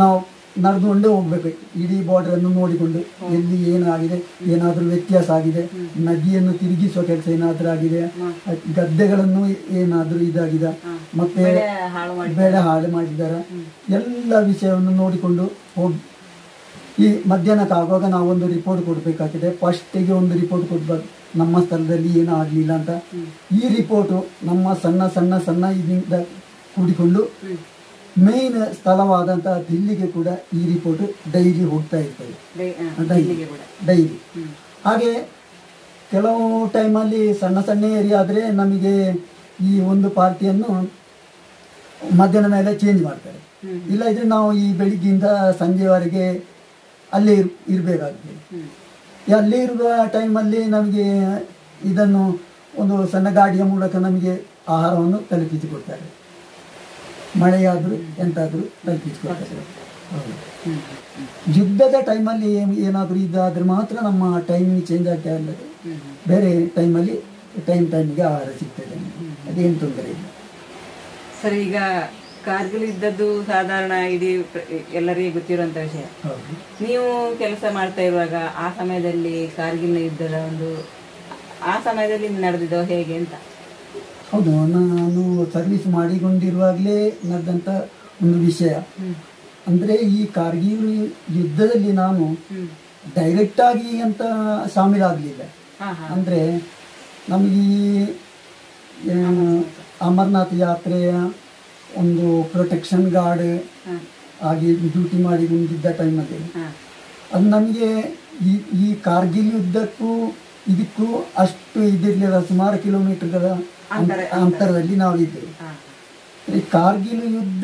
ನಡೆದುಕೊಂಡೇ ಹೋಗ್ಬೇಕು ಇಡೀ ಬಾರ್ಡರ್ ಅನ್ನು ನೋಡಿಕೊಂಡು ಎಲ್ಲಿ ಏನಾಗಿದೆ ಏನಾದರೂ ವ್ಯತ್ಯಾಸ ಆಗಿದೆ ನದಿಯನ್ನು ತಿರುಗಿಸುವ ಕೆಲಸ ಏನಾದರೂ ಆಗಿದೆ ಗದ್ದೆಗಳನ್ನು ಏನಾದರೂ ಇದಾಗಿದೆ ಮತ್ತೆ ಬೆಳೆ ಹಾಳು ಮಾಡಿ ಬೆಳೆ ಹಾಳು ಮಾಡಿದಾರ ಎಲ್ಲ ವಿಷಯವನ್ನು ನೋಡಿಕೊಂಡು ಹೋಗಿ ಈ ಮಧ್ಯಾಹ್ನಕ್ಕೆ ಆಗುವಾಗ ನಾವೊಂದು ರಿಪೋರ್ಟ್ ಕೊಡಬೇಕಾಗಿದೆ ಫಸ್ಟಿಗೆ ಒಂದು ರಿಪೋರ್ಟ್ ಕೊಡ್ಬೇಕು ನಮ್ಮ ಸ್ಥಳದಲ್ಲಿ ಏನೂ ಆಗಲಿಲ್ಲ ಅಂತ ಈ ರಿಪೋರ್ಟು ನಮ್ಮ ಸಣ್ಣ ಸಣ್ಣ ಸಣ್ಣ ಇದರಿಂದ ಕೂಡಿಕೊಂಡು ಮೇನ್ ಸ್ಥಳವಾದಂಥ ದಿಲ್ಲಿಗೆ ಕೂಡ ಈ ರಿಪೋರ್ಟ್ ಡೈಲಿ ಹೋಗ್ತಾ ಇರ್ತದೆ ಡೈ- ಆ, ಡೈಲಿ ಇಲ್ಲಿಗೆ ಕೂಡ ಡೈಲಿ ಹಾಗೆ ಕೆಲವು ಟೈಮಲ್ಲಿ ಸಣ್ಣ ಸಣ್ಣ ಏರಿಯಾ ಆದರೆ ನಮಗೆ ಈ ಒಂದು ಪಾರ್ಟಿಯನ್ನು ಮಧ್ಯಾಹ್ನ ಮೇಲೆ ಚೇಂಜ್ ಮಾಡ್ತಾರೆ ಹ್ಮ್. ಇಲ್ಲ ಇದ್ರೆ ನಾವು ಈ ಬೆಳಿಗ್ಗೆಯಿಂದ ಸಂಜೆವರೆಗೆ ಅಲ್ಲೇ ಇರ್ ಇರಬೇಕಾಗ್ತದೆ ಹ್ಮ್. ಈ ಅಲ್ಲೇ ಇರುವ ಟೈಮಲ್ಲಿ ನಮಗೆ ಇದನ್ನು ಒಂದು ಸಣ್ಣ ಗಾಡಿಯ ಮೂಲಕ ನಮಗೆ ಆಹಾರವನ್ನು ತಲುಪಿಸಿಕೊಡ್ತಾರೆ ಮಳೆಯಾದರೂ ಎಂತಾದರೂ ತಲುಪಿಸಿಕೊಡ್ತಾರೆ ಹೌದು ಹ್ಮ್. ಯುದ್ಧದ ಟೈಮಲ್ಲಿ ಏನಾದರೂ ಇದಾದರೆ ಮಾತ್ರ ನಮ್ಮ ಟೈಮಿಂಗ್ ಚೇಂಜ್ ಆಗ್ತಾ ಇಲ್ಲದೆ ಹ್ಮ್. ಬೇರೆ ಟೈಮಲ್ಲಿ ಟೈಮ್ ಟೈಮಿಗೆ ಆಹಾರ ಸಿಗ್ತದೆ ಅದೇನು ತೊಂದರೆ ಇಲ್ಲ ಸರ್ ಈಗ ಕಾರ್ಗಿಲ್ ಇದ್ದದ್ದು ಸಾಧಾರಣ ಇಡೀ ಪ್ರ- ಎಲ್ಲರಿಗೂ ಗೊತ್ತಿರುವಂತ ವಿಷಯ ಹೌದು ನೀವು ಕೆಲಸ ಮಾಡ್ತಾ ಇರುವಾಗ ಆ ಸಮಯದಲ್ಲಿ ಕಾರ್ಗಿಲ್ನ ಯುದ್ಧದ ಒಂದು ಆ ಸಮಯದಲ್ಲಿ ನಡೆದಿದ್ದೋ ಹೇಗೆ ಅಂತ ಹೌದು ನಾನು ಸರ್ವಿಸ್ ಮಾಡಿಕೊಂಡಿರುವಾಗಲೇ ನಡೆದಂಥ ಒಂದು ವಿಷಯ ಹ್ಮ್. ಅಂದರೆ ಈ ಕಾರ್ಗಿಲ್ ಯುದ್ಧದಲ್ಲಿ ನಾನು ಹ್ಮ್. ಡೈರೆಕ್ಟಾಗಿ ಅಂತ ಶಾಮೀಲಾಗಲಿಲ್ಲ ಹಾ ಹಾ ಅಂದರೆ ನಮಗೆ ಈ ಏನು, ಅಮರನಾಥ್ ಯಾತ್ರೆಯ ಒಂದು ಪ್ರೊಟೆಕ್ಷನ್ ಗಾರ್ಡ್ ಹಾ ಆಗಿ ಡ್ಯೂಟಿ ಮಾಡಿ ಮುಂದಿದ್ದ ಟೈಮಲ್ಲಿ ಹಾ ಅದು ನಮಗೆ ಈ ಈ ಕಾರ್ಗಿಲ್ ಯುದ್ಧಕ್ಕೂ ಇದಕ್ಕೂ ಅಷ್ಟು ಇದಿರಲಿಲ್ಲ ಸುಮಾರು ಕಿಲೋಮೀಟರ್ಗಳ ಅಂತರ ಅಂತರದಲ್ಲಿ ನಾವು ಇದ್ದೇವೆ ಹಾ ಈ ಕಾರ್ಗಿಲ್ ಯುದ್ಧ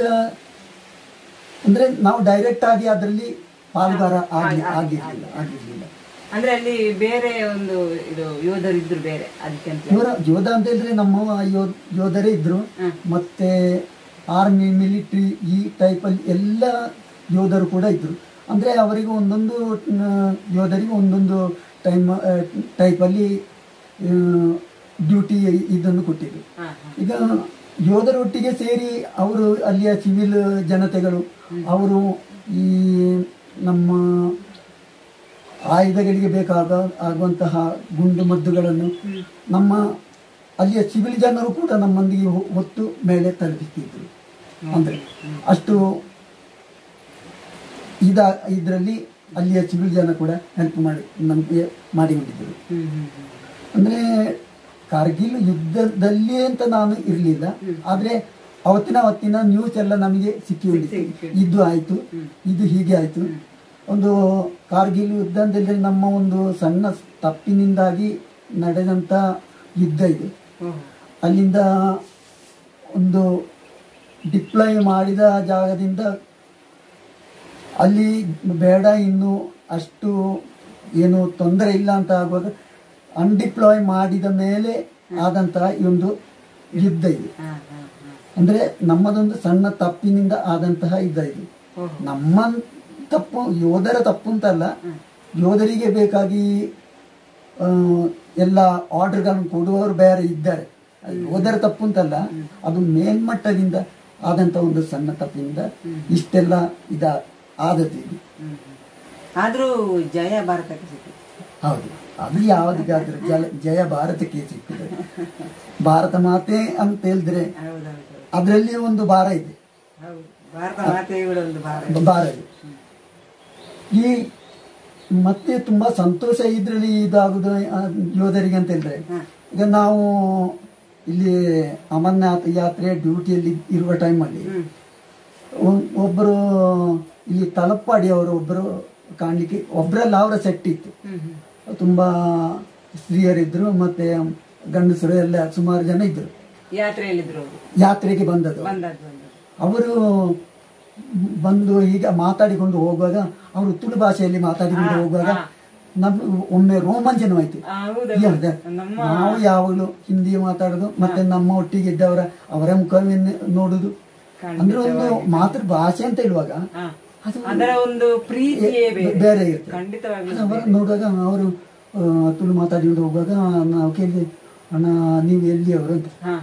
ಅಂದರೆ ನಾವು ಡೈರೆಕ್ಟ್ ಆಗಿ ಅದರಲ್ಲಿ ಪಾಲ್ಗಾರ ಆಗಿ ಆಗಿರಲಿಲ್ಲ ಆಗಿರಲಿಲ್ಲ ಅಂದ್ರೆ ಅಲ್ಲಿ ಬೇರೆ ಒಂದು ಇದು ಯೋಧರು ಇದ್ರು ಬೇರೆ ಅದಕ್ಕೆ ಅಂತ ಯೋಧ ಯೋಧ ಅಂತ ಹೇಳಿದ್ರೆ ನಮ್ಮ ಯೋ- ಯೋಧರೇ ಇದ್ರು ಹ್ಮ್. ಮತ್ತೆ ಆರ್ಮಿ ಮಿಲಿಟ್ರಿ ಈ ಟೈಪಲ್ಲಿ ಎಲ್ಲ ಯೋಧರು ಕೂಡ ಇದ್ರು ಅಂದರೆ ಅವರಿಗೆ ಒಂದೊಂದು ಆ, ಯೋಧರಿಗೆ ಒಂದೊಂದು ಟೈಮ್ ಟೈಪಲ್ಲಿ ಡ್ಯೂಟಿ ಇದನ್ನು ಕೊಟ್ಟಿದ್ರು ಹಾ ಹಾ ಈಗ ಯೋಧರೊಟ್ಟಿಗೆ ಸೇರಿ ಅವರು ಅಲ್ಲಿಯ ಸಿವಿಲ್ ಜನತೆಗಳು ಅವರು ಈ ನಮ್ಮ ಆಯುಧಗಳಿಗೆ ಬೇಕಾದ ಆಗುವಂತಹ ಗುಂಡು ಮದ್ದುಗಳನ್ನು ನಮ್ಮ ಅಲ್ಲಿಯ ಸಿವಿಲ್ ಜನರು ಕೂಡ ನಮ್ಮೊಂದಿಗೆ ಹೊ- ಹೊತ್ತು ಮೇಲೆ ತಲುಪಿಸ್ತಿದ್ರು ಅಂದರೆ ಅಷ್ಟು ಇದ ಇದರಲ್ಲಿ ಅಲ್ಲಿಯ ಸಿವಿಲ್ ಜನ ಕೂಡ ಹೆಲ್ಪ್ ಮಾಡಿ ನಮಗೆ ಮಾಡಿಕೊಂಡಿದ್ದರು ಹ್ಮ್ ಹ್ಮ್ ಹ್ಮ್ ಅಂದ್ರೆ ಕಾರ್ಗಿಲ್ ಯುದ್ಧದಲ್ಲಿ ಅಂತ ನಾನು ಇರಲಿಲ್ಲ ಆದ್ರೆ ಅವತ್ತಿನ ಅವತ್ತಿನ ನ್ಯೂಸ್ ಎಲ್ಲ ನಮಗೆ ಸಿಕ್ಕಿಕೊಂಡಿತ್ತು ಇದು ಆಯ್ತು ಇದು ಹೀಗೆ ಆಯ್ತು ಒಂದು ಕಾರ್ಗಿಲ್ ಯುದ್ಧ ಅಂತಂದ್ರೆ ನಮ್ಮ ಒಂದು ಸಣ್ಣ ತಪ್ಪಿನಿಂದಾಗಿ ನಡೆದಂತ ಯುದ್ಧ ಇದು ಓಹೋ ಅಲ್ಲಿಂದ ಒಂದು ಡಿಪ್ಲಾಯ್ ಮಾಡಿದ ಜಾಗದಿಂದ ಅಲ್ಲಿ ಬೇಡ ಇನ್ನು ಅಷ್ಟು ಏನು ತೊಂದರೆ ಇಲ್ಲ ಅಂತ ಆಗುವಾಗ ಅನ್ಡಿಪ್ಲಾಯ್ ಮಾಡಿದ ಮೇಲೆ ಆದಂತಹ ಈ ಒಂದು ಯುದ್ಧ ಇದು ಹಾ ಹಾ ಹಾ ಅಂದ್ರೆ ನಮ್ಮದೊಂದು ಸಣ್ಣ ತಪ್ಪಿನಿಂದ ಆದಂತಹ ಯುದ್ಧ ಇದು ಓಹೋ ನಮ್ಮ ತಪ್ಪು ಯೋಧರ ತಪ್ಪು ಅಂತಲ್ಲ ಯೋಧರಿಗೆ ಬೇಕಾಗಿ ಆ, ಎಲ್ಲ ಆರ್ಡರ್ಗಳನ್ನು ಕೊಡುವವರು ಬೇರೆ ಇದ್ದಾರೆ ಅದು ಯೋಧರ ತಪ್ಪು ಅಂತಲ್ಲ ಅದು ಮೇಲ್ಮಟ್ಟದಿಂದ ಆದಂತ ಒಂದು ಸಣ್ಣ ತಪ್ಪಿನಿಂದ ಇಷ್ಟೆಲ್ಲ ಇದ ಆದದ್ದು ಇದು ಹ್ಮ್ ಹ್ಮ್. ಆದ್ರೂ ಜಯ ಭಾರತಕ್ಕೆ ಸಿಕ್ಕಿತು ಹೌದು ಅದು ಯಾವುದಿಗಾದ್ರೂ ಜಲ ಜಯ ಭಾರತಕ್ಕೆ ಸಿಕ್ಕಿದೆ ಭಾರತ ಮಾತೆ ಅಂತ ಹೇಳಿದ್ರೆ ಹೌದೌದು ಅದರಲ್ಲಿ ಒಂದು ಭಾರ ಇದೆ ಹೌದು ಭಾರತ ಮಾತೆಯೇ ಕೂಡ ಒಂದು ಭಾರ ಭಾರ ಇದೆ ಈ ಮತ್ತೆ ತುಂಬಾ ಸಂತೋಷ ಇದ್ರಲ್ಲಿ ಇದಾಗುದು ಆ, ಯೋಧರಿಗೆ ಅಂತ ಹೇಳಿದ್ರೆ ಹಾ. ಈಗ ನಾವು ಇಲ್ಲಿ ಅಮರನಾಥ್ ಯಾತ್ರೆ ಡ್ಯೂಟಿಯಲ್ಲಿ ಇರುವ ಟೈಮಲ್ಲಿ ಹ್ಮ್ ಒಬ್ಬರು ಇಲ್ಲಿ ತಲಪ್ಪಾಡಿ ಅವರು ಒಬ್ಬರು ಕಾಣಲಿಕ್ಕೆ ಒಬ್ಬರಲ್ಲಿ ಅವರ ಸೆಟ್ ಇತ್ತು ಹ್ಮ್ ಹ್ಮ್ ತುಂಬಾ ಸ್ತ್ರೀಯರಿದ್ರು ಮತ್ತೆ ಗಂಡಸರು ಎಲ್ಲ ಸುಮಾರು ಜನ ಇದ್ರು ಯಾತ್ರೆಯಲ್ಲಿದ್ರು ಅವರು ಯಾತ್ರೆಗೆ ಬಂದದ್ದು ಬಂದದ್ದು ಬಂದದ್ದು ಅವರು ಬಂದು ಈಗ ಮಾತಾಡಿಕೊಂಡು ಹೋಗುವಾಗ ಅವರು ತುಳು ಭಾಷೆಯಲ್ಲಿ ಮಾತಾಡಿಕೊಂಡು ಹೋಗುವಾಗ ನಮ್ ಒಮ್ಮೆ ರೋಮಾಂಚನವಾಯ್ತು ಆ, ಹೌದು ಯಾವ್ದು? ನಮ್ಮ ನಾವು ಯಾವಾಗಲೂ ಹಿಂದಿ ಮಾತಾಡೋದು ಮತ್ತೆ ನಮ್ಮ ಒಟ್ಟಿಗೆ ಇದ್ದವರ ಅವರ ಮುಖವನ್ನು ನೋಡುದು ಅಂದ್ರೆ ಒಂದು ಮಾತೃ ಭಾಷೆ ಅಂತ ಹೇಳುವಾಗ ಹಾ. ಅದು ಅದರ ಒಂದು ಪ್ರೀತಿಯೇ ಬೇರೆ ಬೇರೆ ಇರ್ತದೆ ಖಂಡಿತವಾಗ್ಲೂ ಅವರ ನೋಡುವಾಗ ಅವರು ತುಳು ಮಾತಾಡಿಕೊಂಡು ಹೋಗುವಾಗ ನಾವು ಕೇಳಿದ್ವಿ ಅಣ್ಣ ನೀವು ಎಲ್ಲಿ ಅವರು ಅಂತ ಹಾ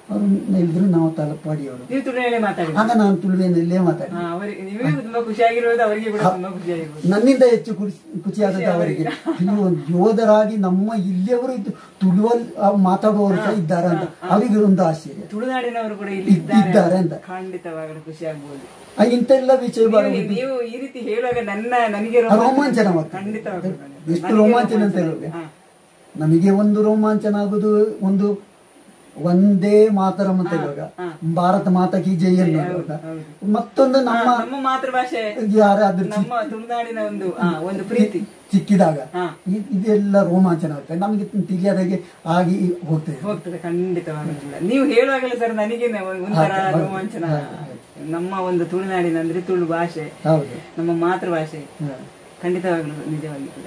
ಅವರು ಹೇಳಿದ್ರು ನಾವು ತಲಪಾಡಿಯವರು ನೀವು ತುಳುವಿನಲ್ಲೇ ಮಾತಾಡಿ ಆಗ ನಾನು ತುಳುವಿನಲ್ಲೇ ಮಾತಾಡಿ ಹಾ, ಅವರಿಗೆ ನಿಮಗೆ ತುಂಬಾ ಖುಷಿಯಾಗಿರೋದು ಅವರಿಗೆ ಕೂಡ ತುಂಬಾ ಖುಷಿಯಾಗಿರ್ಬೋದು ನನ್ನಿಂದ ಹೆಚ್ಚು ಖುಷಿ ಖುಷಿಯಾದದ್ದು ಅವರಿಗೆ ಇನ್ನು ಯೋಧರಾಗಿ ನಮ್ಮ ಇಲ್ಲಿಯವರು ಇದು ತುಳುವಲ್ಲಿ ಆ ಮಾತಾಡುವವರು ಸಹ ಇದ್ದಾರೆ ಅಂತ ಅವರಿಗೆ ಒಂದು ಆಶ್ಚರ್ಯ ತುಳುನಾಡಿನವರು ಕೂಡ ಇಲ್ಲಿ ಇದ್ದಾರೆ ಇದ್ದಾರೆ ಅಂತ ಖಂಡಿತವಾಗಲೂ ಖುಷಿ ಆಗ್ಬೋದು ಆ ಇಂತೆಲ್ಲ ವಿಷಯ ಬರ ನೀವು- ನೀವು ಈ ರೀತಿ ಹೇಳುವಾಗ ನನ್ನ ನನಗೆ ರೋಮಾಂಚನವಾಗ್ತದೆ. ಖಂಡಿತವಾಗ್ಲೂ ಎಷ್ಟು ನನಗೆ ರೋಮಾಂಚನ ಅಂತ ಹೇಳುವಾಗ ಹಾ. ನಮಗೆ ಒಂದು ರೋಮಾಂಚನ ಆಗುದು ಒಂದು ಒಂದೇ ಮಾತರಂ ಅಂತ ಹೇಳುವಾಗ ಭಾರತ ಮಾತಾ ಕಿ ಜೈ ಅನ್ನುವಾಗ ಮತ್ತೊಂದು ನಮ್ಮ ನಮ್ಮ ಮಾತೃಭಾಷೆ ಯಾರಾದ್ರೂ ನಮ್ಮ ತುಳುನಾಡಿನ ಒಂದು ಆ, ಒಂದು ಪ್ರೀತಿ ಚಿಕ್ಕಿದಾಗ ಹಾ. ಇ- ಇದೆಲ್ಲ ರೋಮಾಂಚನ ಆಗ್ತದೆ ನಮಗೆ ತಿಳಿಯದಾಗೆ ಆಗಿ ಹೋಗ್ತದೆ ಹೋಗ್ತದೆ ಖಂಡಿತವಾಗ್ಲೂ ಕೂಡ ನೀವು ಹೇಳುವಾಗಲೇ ಸರ್ ನನಗೆ ನ- ಒಂಥರ ರೋಮಾಂಚನ ನಮ್ಮ ಒಂದು ತುಳುನಾಡಿನ ಅಂದ್ರೆ ತುಳು ಭಾಷೆ ಹೌದು ನಮ್ಮ ಮಾತೃಭಾಷೆ ಹ. ಖಂಡಿತವಾಗ್ಲೂ ನಿಜವಾಗಿ ಕೂಡ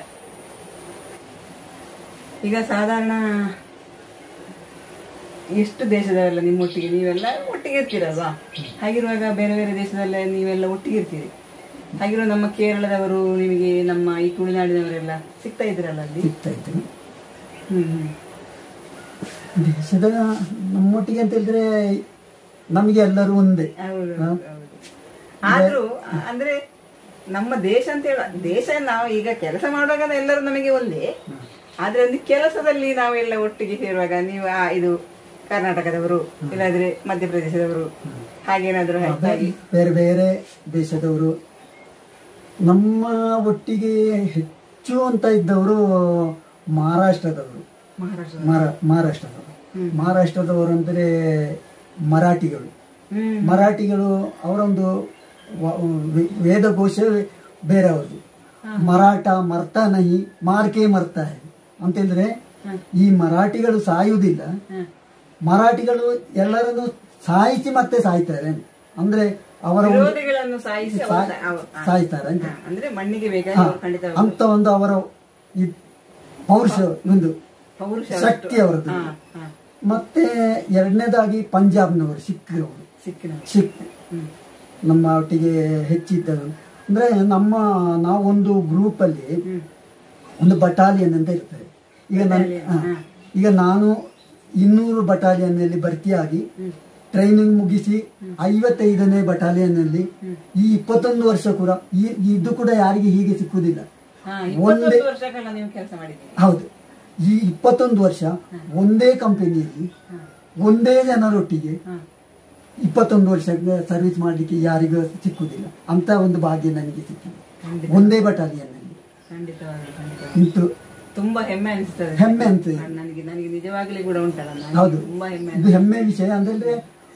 ಈಗ ಸಾಧಾರಣ ಎಷ್ಟು ದೇಶದವೆಲ್ಲ ನಿಮ್ಮೊಟ್ಟಿಗೆ ನೀವೆಲ್ಲ ಒಟ್ಟಿಗೆ ಇರ್ತೀರಲ್ವಾ ಹಾಗಿರುವಾಗ ಬೇರೆ ಬೇರೆ ದೇಶದಲ್ಲ ನೀವೆಲ್ಲ ಒಟ್ಟಿಗೆ ಇರ್ತೀರಿ ಹಾಗಿರುವ ನಮ್ಮ ಕೇರಳದವರು ನಿಮಗೆ ನಮ್ಮ ಈ ತುಳುನಾಡಿನವರೆಲ್ಲ ಸಿಗ್ತಾ ಇದ್ರಲ್ಲ ಅಲ್ಲಿ ಸಿಗ್ತಾ ಇತ್ತು ಹ್ಮ್ ಹ್ಮ್. ದೇಶದ ನಮ್ಮೊಟ್ಟಿಗೆ ಅಂತ ಹೇಳಿದ್ರೆ ನಮಗೆ ಎಲ್ಲರೂ ಒಂದೇ ಹೌದು ಹೌದು, ಹೌದು. ಆದ್ರೂ ಅಂದ್ರೆ ನಮ್ಮ ದೇಶ ಅಂತ ಹೇಳ ದೇಶ ನಾವು ಈಗ ಕೆಲಸ ಮಾಡುವಾಗ ಎಲ್ಲರೂ ನಮಗೆ ಒಂದೇ ಆದ್ರೆ ಒಂದು ಕೆಲಸದಲ್ಲಿ ನಾವೆಲ್ಲ ಒಟ್ಟಿಗೆ ಸೇರುವಾಗ ನೀವು ಆ ಇದು ಕರ್ನಾಟಕದವರು ಇಲ್ಲಾದ್ರೆ ಮಧ್ಯಪ್ರದೇಶದವರು ಹಾಗೇನಾದ್ರೂ ಹೆಚ್ಚಾಗಿ ಬೇರೆ ಬೇರೆ ದೇಶದವರು ನಮ್ಮ ಒಟ್ಟಿಗೆ ಹೆಚ್ಚು ಅಂತ ಇದ್ದವರು ಮಹಾರಾಷ್ಟ್ರದವರು ಮಹಾರಾಷ್ಟ್ರ ಮಹಾರಾ- ಮಹಾರಾಷ್ಟ್ರದವರು ಮಹಾರಾಷ್ಟ್ರದವರು ಅಂದರೆ ಮರಾಠಿಗಳು ಹ್ಮ್ ಮರಾಠಿಗಳು ಅವರೊಂದು ವ- ವೆ- ವೇದಘೋಷ ಬೇರೆ ಅವ್ರದ್ದು ಮರಾಠ ಮರ್ತ ನಹಿ ಮಾರ್ಕೆ ಮರ್ತ ಹೈ ಅಂತಂದ್ರೆ ಈ ಮರಾಠಿಗಳು ಸಾಯುವುದಿಲ್ಲ ಹ್ಮ್. ಮರಾಠಿಗಳು ಎಲ್ಲರನ್ನು ಸಾಯಿಸಿ ಮತ್ತೆ ಸಾಯ್ತಾರೆ ಅಂದ್ರೆ ಅವರ ಒಂದು ವಿರೋಧಿಗಳನ್ನು ಸಾಯಿಸಿ ಅವರು ಸಾ- ಅವ- ಆ, ಸಾಯ್ತಾರೆ ಅಂತ ಹಾ, ಅಂದ್ರೆ ಮಣ್ಣಿಗೆ ಬೇಕಾಗಿ ಅವರು ಖಂಡಿತ ಅಂತ ಒಂದು ಅವರ ಈ ಪೌರುಷ ಒಂದು ಪೌರುಷ ಶಕ್ತಿ ಅವರದ್ದು ಹಾ, ಹಾ. ಮತ್ತೆ ಎರಡನೇದಾಗಿ ಪಂಜಾಬ್ನವರು ಸಿಖ್ ಅವರು ಸಿಕ್ಕಿನ ಸಿಖ್ ಹ್ಮ್ ನಮ್ಮ ಒಟ್ಟಿಗೆ ಹೆಚ್ಚಿದ್ದರು ಅಂದ್ರೆ ನಮ್ಮ ನಾವೊಂದು ಗ್ರೂಪ್ ಅಲ್ಲಿ ಹ್ಮ್ ಒಂದು ಬಟಾಲಿಯನ್ ಅಂತ ಇರ್ತದೆ ಈಗ ನನ್ನ ಹಾ. ಈಗ ನಾನು ಇನ್ನೂರು ಬಟಾಲಿಯನ್ನಲ್ಲಿ ಭರ್ತಿಯಾಗಿ ಟ್ರೈನಿಂಗ್ ಮುಗಿಸಿ ಐವತ್ತೈದನೇ ಬಟಾಲಿಯನ್ನಲ್ಲಿ ಈ ಇಪ್ಪತ್ತೊಂದು ವರ್ಷ ಕೂಡ ಈ ಇದು ಕೂಡ ಯಾರಿಗೆ ಹೀಗೆ ಸಿಕ್ಕುವುದಿಲ್ಲ ಹಾ ಇಪ್ಪತ್ತೊಂದು ವರ್ಷಗಳ ನೀವು ಕೆಲಸ ಮಾಡಿದ್ದೀರಿ ಹೌದು ಈ ಇಪ್ಪತ್ತೊಂದು ವರ್ಷ ಒಂದೇ ಕಂಪನಿಯಲ್ಲಿ ಒಂದೇ ಜನರೊಟ್ಟಿಗೆ ಹಾ ಇಪ್ಪತ್ತೊಂದು ವರ್ಷ ಸರ್ವಿಸ್ ಮಾಡಲಿಕ್ಕೆ ಯಾರಿಗೂ ಸಿಕ್ಕುವುದಿಲ್ಲ ಅಂತ ಒಂದು ಭಾಗ್ಯ ನನಗೆ ಸಿಕ್ಕಿದೆ ಖಂಡಿತ ಒಂದೇ ಬಟಾಲಿಯನ್ನಲ್ಲಿ ಖಂಡಿತವಾಗ್ಲೂ ಖಂಡಿತ ಇಂತು ತುಂಬಾ ಹೆಮ್ಮೆ ಅನಿಸ್ತದೆ ಹೆಮ್ಮೆ ಅಂತ ನನಗೆ ನನಗೆ ನಿಜವಾಗ್ಲೂ ಕೂಡ ಉಂಟಲ್ಲ ನನಗೆ ಹೌದು ತುಂಬಾ ಹೆಮ್ಮೆ ಇದು ಹೆಮ್ಮೆ ವಿಷಯ ಅಂದ್ರೆ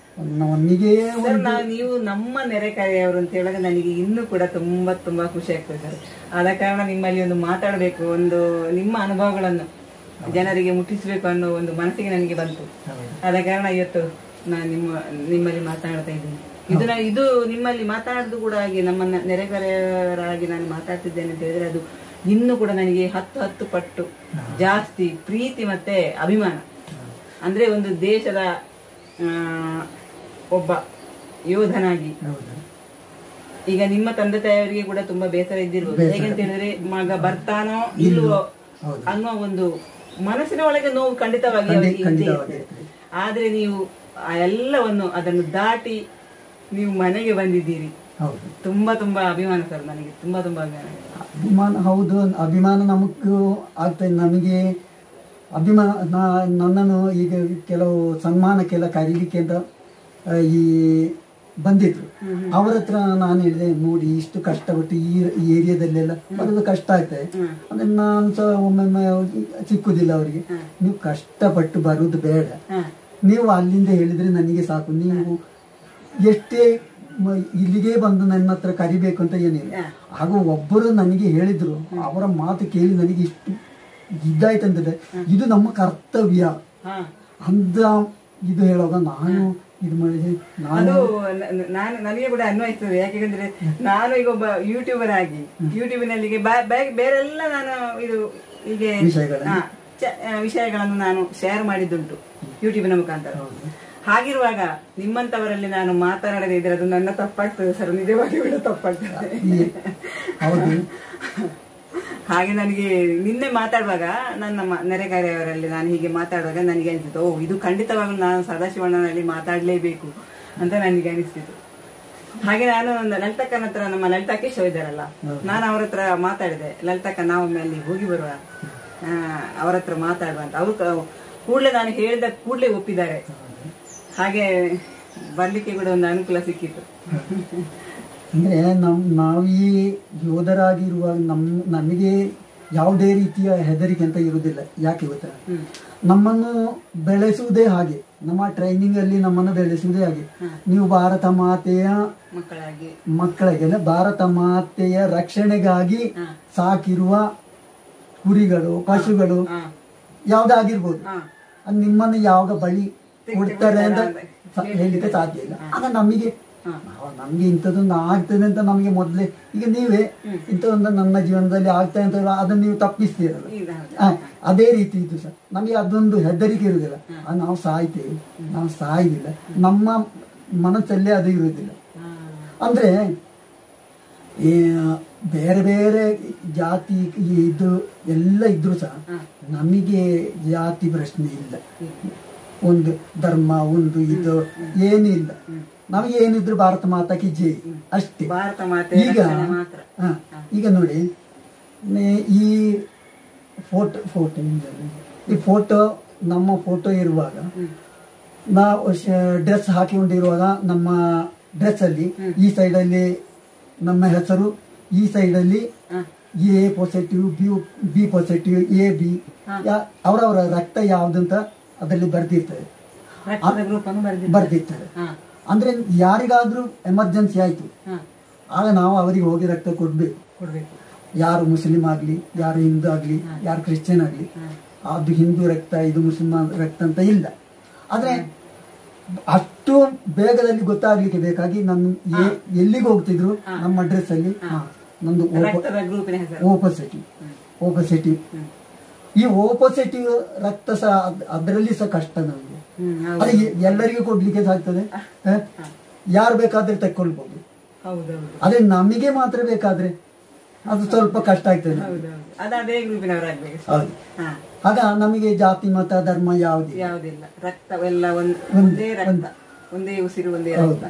ನಮಗೆ ಸರ್ ನಾವು ನೀವು ನಮ್ಮ ನೆರೆಕರೆಯವರು ಅಂತ ಹೇಳಿದ್ರೆ ನನಗೆ ಇನ್ನೂ ಕೂಡ ತುಂಬಾ ತುಂಬಾ ಖುಷಿ ಆಗ್ತದೆ ಸರ್ ಆದ ಕಾರಣ ನಿಮ್ಮಲ್ಲಿ ಒಂದು ಮಾತಾಡಬೇಕು ಒಂದು ನಿಮ್ಮ ಅನುಭವಗಳನ್ನು ಜನರಿಗೆ ಮುಟ್ಟಿಸಬೇಕು ಅನ್ನೋ ಒಂದು ಮನಸ್ಸಿಗೆ ನನಗೆ ಬಂತು ಆದ ಕಾರಣ ಇವತ್ತು ನಾನು ನಿಮ್ಮ ನಿಮ್ಮಲ್ಲಿ ಮಾತನಾಡ್ತಾ ಇದ್ದೀನಿ ಇದು ನಾ- ಇದು ನಿಮ್ಮಲ್ಲಿ ಮಾತಾಡೋದು ಕೂಡ ಹಾಗೆ ನಮ್ಮ ನ- ನೆರೆಕರೆಯವರಾಗಿ ನಾನು ಮಾತಾಡ್ತಿದ್ದೇನೆ ಅಂತ ಹೇಳಿದ್ರೆ ಅದು ಇನ್ನೂ ಕೂಡ ನನಗೆ ಹತ್ತು ಹತ್ತು ಪಟ್ಟು ಜಾಸ್ತಿ ಪ್ರೀತಿ ಮತ್ತೆ ಅಭಿಮಾನ ಅಂದ್ರೆ ಒಂದು ದೇಶದ ಆ, ಒಬ್ಬ ಯೋಧನಾಗಿ ಹೌದು ಈಗ ನಿಮ್ಮ ತಂದೆ ತಾಯಿಯವರಿಗೆ ಕೂಡ ತುಂಬಾ ಬೇಸರ ಇದ್ದಿರ್ಬೋದು ಹೇಗಂತ ಹೇಳಿದ್ರೆ ಮಗ ಬರ್ತಾನೋ ಇಲ್ವೋ ಹೌದು. ಅನ್ನೋ ಒಂದು ಮನಸ್ಸಿನ ಒಳಗೆ ನೋವು ಖಂಡಿತವಾಗಿ ಅವರಿಗೆ ಇದ್ದೇ ಖಂಡಿತವಾಗಿ ಇರ್ತದೆ. ಆದ್ರೆ ನೀವು ಆ ಎಲ್ಲವನ್ನು ಅದನ್ನು ದಾಟಿ ನೀವು ಮನೆಗೆ ಬಂದಿದ್ದೀರಿ ಹೌದು ತುಂಬಾ ತುಂಬಾ ಅಭಿಮಾನ ಸರ್ ನನಗೆ ತುಂಬಾ ತುಂಬಾ ಅಭಿಮಾನ ಅಭಿಮಾನ ಹೌದು ಅಭಿಮಾನ ನಮಗೂ ಆಗ್ತದೆ ನಮಗೆ ಅಭಿಮಾನ ನಾ- ನನ್ನನ್ನು ಈಗ ಕೆಲವು ಸನ್ಮಾನಕ್ಕೆಲ್ಲ ಕರೀಲಿಕ್ಕೆ ಅಂತ ಆ, ಈ ಬಂದಿದ್ರು ಅವರ ಹತ್ರ ನಾನು ಹೇಳಿದೆ ನೋಡಿ ಇಷ್ಟು ಕಷ್ಟಪಟ್ಟು ಈ ಈ ಏರಿಯಾದಲ್ಲೆಲ್ಲ ಬರೋದು ಕಷ್ಟ ಆಗ್ತದೆ ಅಂದ್ರೆ ನಾನು ಸಹ ಒಮ್ಮೊಮ್ಮೆ ಸಿಕ್ಕುದಿಲ್ಲ ಅವರಿಗೆ ನೀವು ಕಷ್ಟಪಟ್ಟು ಬರುವುದು ಬೇಡ ಹಾ ನೀವು ಅಲ್ಲಿಂದ ಹೇಳಿದ್ರೆ ನನಗೆ ಸಾಕು ನೀವು ಎಷ್ಟೇ ಮ- ಇಲ್ಲಿಗೆ ಬಂದು ನನ್ನ ಹತ್ರ ಕರಿಬೇಕು ಅಂತ ಏನಿಲ್ಲ ಹಾಗೂ ಒಬ್ಬರು ನನಗೆ ಹೇಳಿದ್ರು ಅವರ ಮಾತು ಕೇಳಿ ನನಗೆ ಇಷ್ಟು ಇದಾಯ್ತಂದ್ರೆ ಇದು ನಮ್ಮ ಕರ್ತವ್ಯ ಹಾ ಅಂತ ಇದು ಹೇಳುವಾಗ ನಾನು ಇದು ಮಾಡಿದೆ ನಾನು ಅದು ನ- ನ- ನಾನು ನನಗೆ ಕೂಡ ಅನ್ವಯಿಸ್ತದೆ ಯಾಕೆಂದ್ರೆ ನಾನು ಈಗ ಒಬ್ಬ ಯೂಟ್ಯೂಬರ್ ಆಗಿ ಯೂಟ್ಯೂಬಿನಲ್ಲಿಗೆ ಬಾ- ಬಾ- ಬೇರೆಲ್ಲ ನಾನು ಇದು ಹೀಗೆ ವಿಷಯಗಳನ್ನು? ಹಾ, ಚ- ಆ, ವಿಷಯಗಳನ್ನು ನಾನು ಶೇರ್ ಮಾಡಿದ್ದುಂಟು ಯೂಟ್ಯೂಬಿನ ಮುಖಾಂತರ ಹಾಗಿರುವಾಗ ನಿಮ್ಮಂತವರಲ್ಲಿ ನಾನು ಮಾತನಾಡದೇ ಇದ್ರೆ ಅದು ನನ್ನ ತಪ್ಪಾಗ್ತದೆ ಸರ್ ನಿಜವಾಗಿ ಕೂಡ ತಪ್ಪಾಗ್ತದೆ ಈ- ಹೌದು ಹಾಗೆ ನನಗೆ ನಿನ್ನೆ ಮಾತಾಡುವಾಗ ನನ್ನ ಮ- ನೆರೆಕರೆಯವರಲ್ಲಿ ನಾನು ಹೀಗೆ ಮಾತಾಡುವಾಗ ನನಗೆ ಅನಿಸಿತು ಓ ಇದು ಖಂಡಿತವಾಗ್ಲೂ ನಾನು ಸದಾಶಿವಣ್ಣನಲ್ಲಿ ಮಾತಾಡಲೇಬೇಕು ಅಂತ ನನಗೆ ಅನಿಸ್ತಿತ್ತು ಹಾಗೆ ನಾನು ಒಂದು ಲಲಿತಕ್ಕನ ಹತ್ರ ನಮ್ಮ ಲಲಿತಾ ಕೇಶವ ಇದ್ದಾರಲ್ಲ ನಾನು ಅವ್ರ ಹತ್ರ ಮಾತಾಡಿದೆ ಲಲಿತಕ್ಕ ನಾವು ಒಮ್ಮೆ ಅಲ್ಲಿ ಹೋಗಿ ಬರುವ ಆ, ಅವ್ರ ಹತ್ರ ಮಾತಾಡುವ ಅಂತ ಅವರು ಕೂಡಲೇ ನಾನು ಹೇಳಿದ ಕೂಡಲೇ ಒಪ್ಪಿದ್ದಾರೆ ಹಾಗೆ ಬರ್ಲಿಕ್ಕೆ ಕೂಡ ಒಂದು ಅನುಕೂಲ ಸಿಕ್ಕಿತ್ತು ಅಂದ್ರೆ ನಮ್ ನಾವು ಈ ಯೋಧರಾಗಿರುವಾಗ ನಮ್ ನಮಗೆ ಯಾವುದೇ ರೀತಿಯ ಹೆದರಿಕೆ ಅಂತ ಇರುವುದಿಲ್ಲ ಯಾಕೆ ಗೊತ್ತಾ ಹ್ಮ್. ನಮ್ಮನ್ನು ಬೆಳೆಸುವುದೇ ಹಾಗೆ ನಮ್ಮ ಟ್ರೈನಿಂಗ್ ಅಲ್ಲಿ ನಮ್ಮನ್ನು ಬೆಳೆಸುವುದೇ ಹಾಗೆ ನೀವು ಭಾರತ ಮಾತೆಯ ಮಕ್ಕಳಾಗಿ ಮಕ್ಕಳಿಗೆಲ್ಲ ಭಾರತ ಮಾತೆಯ ರಕ್ಷಣೆಗಾಗಿ ಸಾಕಿರುವ ಕುರಿಗಳು ಪಶುಗಳು ಹಾ ಯಾವ್ದಾಗಿರ್ಬೋದು ಹಾ ಅದು ನಿಮ್ಮನ್ನು ಯಾವಾಗ ಬಳಿ ಕೊಡ್ತಾರೆ ಅಂತ ಸ- ಹೇಳಲಿಕ್ಕೆ ಸಾಧ್ಯ ಇಲ್ಲ ಆಗ ನಮಗೆ ಹಾ. ನಾವು ನಮ್ಗೆ ಇಂಥದ್ದೊಂದು ಆಗ್ತದೆ ಅಂತ ನಮಗೆ ಮೊದಲೇ ಈಗ ನೀವೇ ಇಂಥದೊಂದು ನನ್ನ ಜೀವನದಲ್ಲಿ ಆಗ್ತದೆ ಅಂತ ಹೇಳುವ ಅದನ್ನು ನೀವು ತಪ್ಪಿಸ್ತೀರಲ್ಲ ಇದು ಹೌದು. ಆ, ಅದೇ ರೀತಿ ಇದು ಸಹ ನಮಗೆ ಅದೊಂದು ಹೆದರಿಕೆ ಇರುವುದಿಲ್ಲ ಆ, ನಾವು ಸಾಯ್ತೇವೆ ನಾವು ಸಾಯುದಿಲ್ಲ ನಮ್ಮ ಮನಸ್ಸಲ್ಲೇ ಅದು ಇರುವುದಿಲ್ಲ ಹಾ. ಅಂದ್ರೆ ಈ ಬೇರೆ ಬೇರೆ ಜಾತಿ ಇದು ಎಲ್ಲ ಇದ್ರು ಸಹ ನಮಗೆ ಜಾತಿ ಪ್ರಶ್ನೆ ಇಲ್ಲ ಒಂದು ಧರ್ಮ ಒಂದು ಇದು ಏನಿಲ್ಲ ನಮಗೆ ಏನಿದ್ರು ಭಾರತ ಮಾತಾ ಕಿ ಜೈ ಅಷ್ಟೇ ಭಾರತ ಮಾತೆ ಈಗ ರಕ್ಷಣೆ ಮಾತ್ರ ಹ, ಈಗ ನೋಡಿ ನೆ- ಈ ಫೋಟೋ ಫೋಟೋ ಈ ಫೋಟೋ ನಮ್ಮ ಫೋಟೋ ಇರುವಾಗ ನಾವು ಡ್ರೆಸ್ ಹಾಕಿಕೊಂಡಿರುವಾಗ ನಮ್ಮ ಡ್ರೆಸ್ ಅಲ್ಲಿ ಈ ಸೈಡ್ ಅಲ್ಲಿ ನಮ್ಮ ಹೆಸರು ಈ ಸೈಡ್ ಅಲ್ಲಿ A positive B B positive A B ಅವರವರ ರಕ್ತ ಯಾವ್ದಂತ ಅದರಲ್ಲಿ ಬರ್ದಿರ್ತದೆ ರಕ್ತದ ಗ್ರೂಪ್ ಅನ್ನು ಬರೆದಿದ್ದಾರೆ ಬರ್ದಿರ್ತಾರೆ ಹಾ ಅಂದ್ರೆ ಯಾರಿಗಾದ್ರೂ ಎಮರ್ಜೆನ್ಸಿ ಆಯ್ತು ಹಾ ಆಗ ನಾವು ಅವರಿಗೆ ಹೋಗಿ ರಕ್ತ ಕೊಡ್ಬೇಕು ಕೊಡ್ಬೇಕು ಯಾರು ಮುಸ್ಲಿಂ ಆಗ್ಲಿ ಯಾರು ಹಿಂದೂ ಆಗ್ಲಿ ಯಾರು ಕ್ರಿಶ್ಚಿಯನ್ ಆಗ್ಲಿ ಅದು ಹಿಂದೂ ರಕ್ತ ಇದು ಮುಸಲ್ಮಾನ್ ರಕ್ತ ಅಂತ ಇಲ್ಲ ಆದ್ರೆ ಅಷ್ಟು ಬೇಗದಲ್ಲಿ ಗೊತ್ತಾಗ್ಲಿಕ್ಕೆ ಬೇಕಾಗಿ ನನ್ನ ಎ- ಎಲ್ಲಿಗೆ ಹೋಗ್ತಿದ್ರು ನಮ್ಮ ಅಡ್ರೆಸ್ ಅಲ್ಲಿ ಹಾ, ನಂದು ರಕ್ತದ ಗ್ರೂಪಿನ ಹೆಸರು ಓಪೋಸಿಟಿವ್ ಓಪೋಸಿಟಿವ್ ಈ ಓಪೋಸಿಟಿವ್ ರಕ್ತ ಸಹ ಅದ್- ಅದರಲ್ಲಿ ಸಹ ಕಷ್ಟ ನಮಗೆ ಹ್ಮ್ ಹೌದು ಅದು ಎ- ಎಲ್ಲರಿಗೂ ಕೊಡ್ಲಿಕ್ಕೆ ಸಾಗ್ತದೆ ಹ? ಯಾರು ಬೇಕಾದ್ರೆ ತಕ್ಕೊಳ್ಬಹುದು ಹೌದೌದು ಅದೇ ನಮಗೆ ಮಾತ್ರ ಬೇಕಾದ್ರೆ ಅದು ಸ್ವಲ್ಪ ಕಷ್ಟ ಆಗ್ತದೆ ನಮ್ಗೆ. ಹೌದೌದು ಅದು ಅದೇ ಗ್ರೂಪಿನವರಾಗ್ಬೇಕು ಹೌದು ಹಾ ಆಗ ನಮಗೆ ಜಾತಿ ಮತ ಧರ್ಮ ಯಾವುದೇ ಯಾವುದಿಲ್ಲ ರಕ್ತವೆಲ್ಲ ಒಂದ್ ಒಂದೇ ರಕ್ತ ಒಂದೇ ಉಸಿರು ಒಂದೇ ರಕ್ತ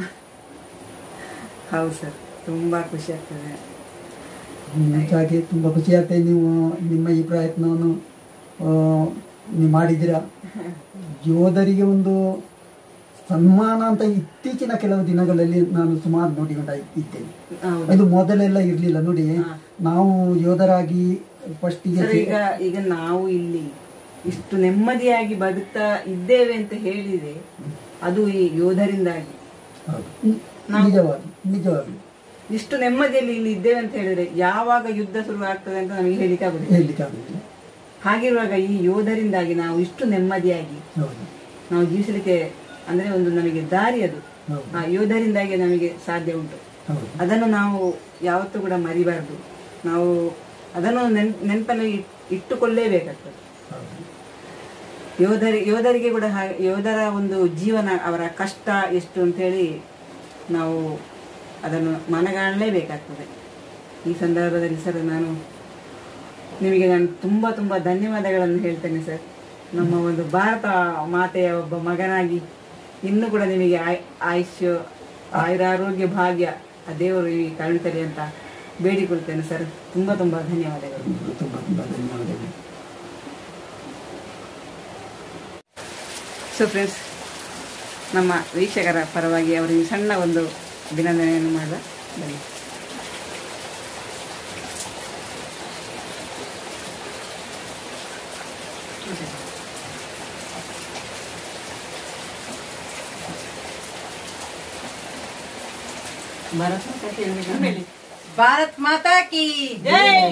ಹೌದು ಸರ್ ತುಂಬಾ ಖುಷಿ ಆಗ್ತದೆ ಹಾಗೆ ತುಂಬಾ ಖುಷಿ ಆಗ್ತದೆ ನೀವು ನಿಮ್ಮ ಈ ಪ್ರಯತ್ನವನ್ನು ಆ, ನೀವು ಮಾಡಿದ್ದೀರಾ ಯೋಧರಿಗೆ ಒಂದು ಸನ್ಮಾನ ಅಂತ ಇತ್ತೀಚಿನ ಕೆಲವು ದಿನಗಳಲ್ಲಿ ನಾನು ಸುಮಾರು ನೋಡಿಕೊಂಡ ಇದ್ದೇನೆ ಹೌದು ಇದು ಮೊದಲೆಲ್ಲ ಇರ್ಲಿಲ್ಲ ನೋಡಿ ನಾವು ಯೋಧರಾಗಿ ಫಸ್ಟಿಗೆ ಸರ್ ಈಗ ಈಗ ನಾವು ಇಲ್ಲಿ ಇಷ್ಟು ನೆಮ್ಮದಿಯಾಗಿ ಬದುಕ್ತಾ ಇದ್ದೇವೆ ಅಂತ ಹೇಳಿದ್ರೆ ಅದು ಈ ಯೋಧರಿಂದಾಗಿ ನಿಜವಾಗಿ ನಿಜವಾಗಿ ಇಷ್ಟು ನೆಮ್ಮದಿಯಲ್ಲಿ ಇಲ್ಲಿ ಇದ್ದೇವೆ ಅಂತ ಹೇಳಿದ್ರೆ ಯಾವಾಗ ಯುದ್ಧ ಶುರು ಆಗ್ತದೆ ಅಂತ ನಮಗೆ ಹೇಳಿಕ್ಕೆ ಆಗುದಿಲ್ಲ ಹೇಳಲಿಕ್ಕೆ ಆಗುದಿಲ್ಲ ಹಾಗಿರುವಾಗ ಈ ಯೋಧರಿಂದಾಗಿ ನಾವು ಇಷ್ಟು ನೆಮ್ಮದಿಯಾಗಿ ಹೌದು ನಾವು ಜೀವಿಸಲಿಕ್ಕೆ ಅಂದ್ರೆ ಒಂದು ನಮಗೆ ದಾರಿ ಅದು ಹೌದು ಆ ಯೋಧರಿಂದಾಗಿ ನಮಗೆ ಸಾಧ್ಯ ಉಂಟು ಹೌದು ಅದನ್ನು ನಾವು ಯಾವತ್ತೂ ಕೂಡ ಮರಿಬಾರ್ದು ನಾವು ಅದನ್ನು ನೆನ್ ನೆನಪಲ್ಲಿ ಇಟ್- ಇಟ್ಟುಕೊಳ್ಳೇಬೇಕಾಗ್ತದೆ ಹೌದು ಯೋಧರಿ ಯೋಧರಿಗೆ ಕೂಡ ಹಾಗೆ ಯೋಧರ ಒಂದು ಜೀವನ ಅವರ ಕಷ್ಟ ಎಷ್ಟು ಅಂತೇಳಿ ನಾವು ಅದನ್ನು ಮನಗಾಣಲೇಬೇಕಾಗ್ತದೆ ಈ ಸಂದರ್ಭದಲ್ಲಿ ಸರ್ ನಾನು ನಿಮಗೆ ನಾನು ತುಂಬ ತುಂಬ ಧನ್ಯವಾದಗಳನ್ನು ಹೇಳ್ತೇನೆ ಸರ್ ನಮ್ಮ ಒಂದು ಭಾರತ ಮಾತೆಯ ಒಬ್ಬ ಮಗನಾಗಿ ಇನ್ನೂ ಕೂಡ ನಿಮಗೆ ಆಯ್ ಆಯುಷ್ಯ ಆಯುರಾರೋಗ್ಯ ಭಾಗ್ಯ ಆ ದೇವರು ಈ ಕರುಣಿಸಲಿ ಅಂತ ಬೇಡಿಕೊಳ್ತೇನೆ ಸರ್ ತುಂಬ ತುಂಬ ಧನ್ಯವಾದಗಳು ತುಂಬ ತುಂಬ ಧನ್ಯವಾದಗಳು ಸೊ ಫ್ರೆಂಡ್ಸ್ ನಮ್ಮ ವೀಕ್ಷಕರ ಪರವಾಗಿ ಅವರಿಗೆ ಸಣ್ಣ ಒಂದು ಅಭಿನಂದನೆಯನ್ನು ಮಾಡ ಬನ್ನಿ ಭಾರತ್ ಮಾತಾ ಕಿ ಜೈ. ಭಾರತ್ ಮಾತಾ ಕಿ ಜೈ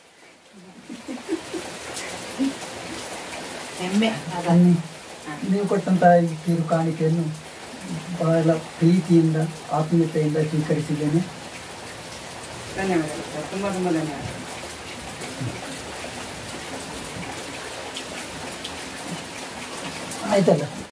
ಹೆಮ್ಮೆ ಬನ್ನಿ. ನೀವು ಕೊಟ್ಟಂತಹ ಈ ಕಿರು ಕಾಣಿಕೆಯನ್ನು ಬಹಳ ಪ್ರೀತಿಯಿಂದ ಆತ್ಮೀಯತೆಯಿಂದ ಸ್ವೀಕರಿಸಿದ್ದೇನೆ ಧನ್ಯವಾದಗಳು ಸರ್ ತುಂಬ ತುಂಬ ಧನ್ಯವಾದ ಆಯ್ತಲ್ಲ